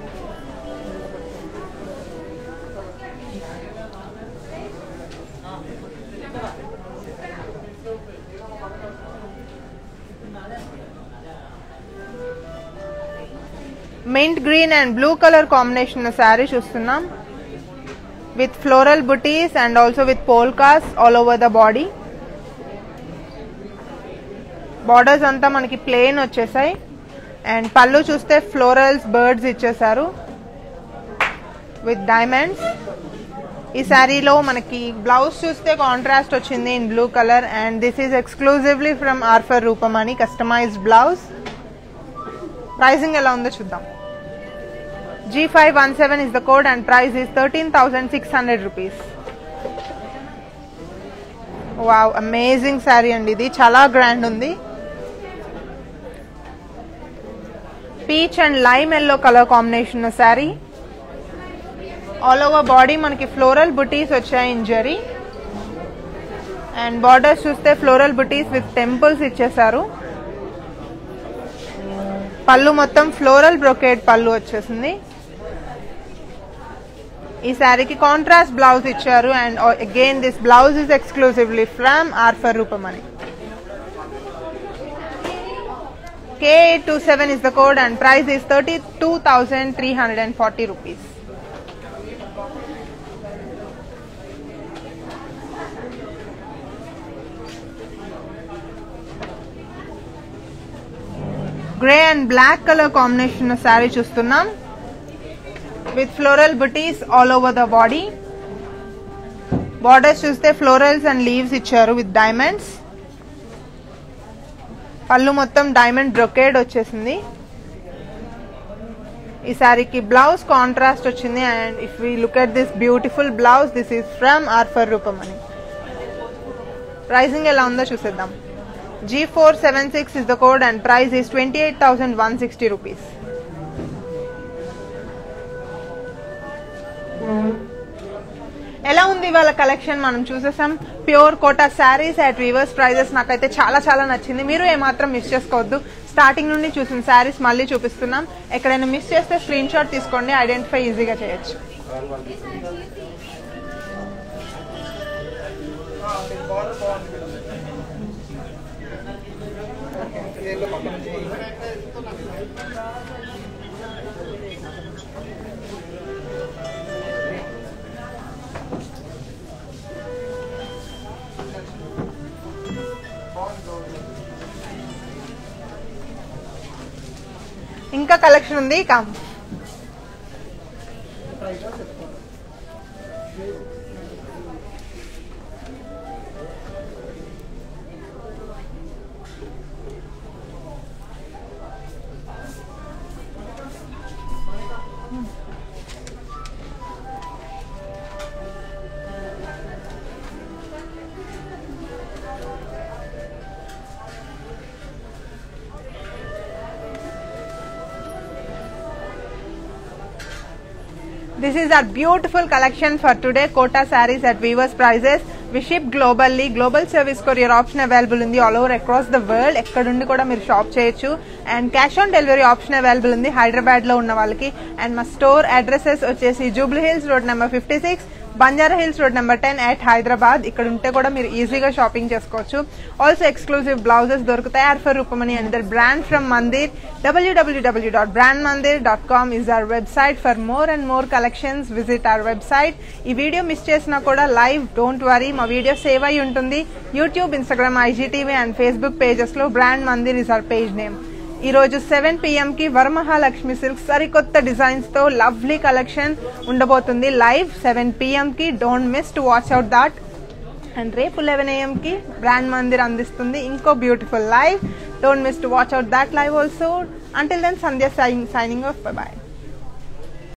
mint green and blue colour combination sari చూస్తున్నాం with floral butis and also with polkas all over the body borders అంతా మనకి plain వచ్చేసాయి and పళ్ళు చూస్తే florals birds ఇచ్చేసారు with diamonds ఈ శారీలో మనకి బ్లౌజ్ చూస్తే కాంట్రాస్ట్ వచ్చింది in blue colour and this is exclusively from R for Roopamani customized blouse pricing ఎలా ఉందో చూద్దాం G five one seven is the code and price is thirteen thousand six hundred rupees wow amazing sari అండి ఇది చాలా grand ఉంది peach and lime yellow colour combination sari all over body మనకి floral butis వచ్చాయి in zari and borders చూస్తే floral butis with temples ఇచ్చేసారు పళ్ళు మొత్తం ఫ్లోరల్ బ్రొకేడ్ పళ్ళు వచ్చేసింది ఈ శారీకి కాంట్రాస్ట్ బ్లౌజ్ ఇచ్చారు and again this blouse is exclusively from R for Rupamani K two seven is the code and price is thirty two thousand three hundred and forty rupees grey and black colour combination sari చూస్తున్నాం with floral butis all over the body borders చూస్తే florals and leaves ఇచ్చారు with diamonds పళ్ళు మొత్తం diamond brocade వచ్చేసింది ఈ శారీకి blouse contrast వచ్చింది and if we look at this beautiful blouse this is from R for Rupamani pricing ఎలా ఉందో చూసేద్దాం G four seven six is the code and price is twenty eight thousand one sixty rupees ఎలా ఉంది వాళ్ళ collection మనం చూసేసాం pure Kota saris at weavers prices నాకైతే చాలా చాలా నచ్చింది మీరు ఏమాత్రం మిస్ చేసుకోవద్దు స్టార్టింగ్ నుండి చూసిన శారీస్ మళ్ళీ చూపిస్తున్నాం ఎక్కడైనా మిస్ చేస్తే స్క్రీన్ షాట్ తీసుకోండి ఐడెంటిఫై ఈజీగా చేయొచ్చు ఇంకా కలెక్షన్ ఉంది come This is our beautiful collection for today. Kota sarees at Weavers prices. We ship globally. Global service courier option available ఉంది all over across the world. ఎక్కడుండి కూడా మీరు షాప్ చేయొచ్చు and cash on delivery option available ఉంది హైదరాబాద్ లో ఉన్న వాళ్ళకి and మా స్టోర్ అడ్రసెస్ వచ్చేసి Jubilee Hills road number fifty six Banjara Hills road number ten at Hyderabad ఇక్కడ ఉంటే కూడా మీరు ఈజీగా షాపింగ్ చేసుకోవచ్చు ఆల్సో ఎక్స్క్లూజివ్ బ్లౌజెస్ దొరుకుతాయి R for Rupamani another brand from Mandir WWW dot brand Mandir dot com is our website for more and more collections visit our website ఈ video miss చేసినా కూడా లైవ్ డోంట్ వరీ మా వీడియో సేవ్ అయి ఉంటుంది YouTube Instagram IGTV and Facebook pages లో brand Mandir is our page name ఈ రోజు seven PM కి వరమహాలక్ష్మి సిల్క్ సరికొత్త డిజైన్స్ తో లవ్లీ కలెక్షన్ ఉండబోతుంది లైవ్ సెవెన్ పిఎం కి don't miss to watch out that and రేపు లెవెన్ ఏఎం కి బ్రాండ్ మందిర్ అందిస్తుంది ఇంకో beautiful live don't miss to watch out that live also until then Sandhya signing off by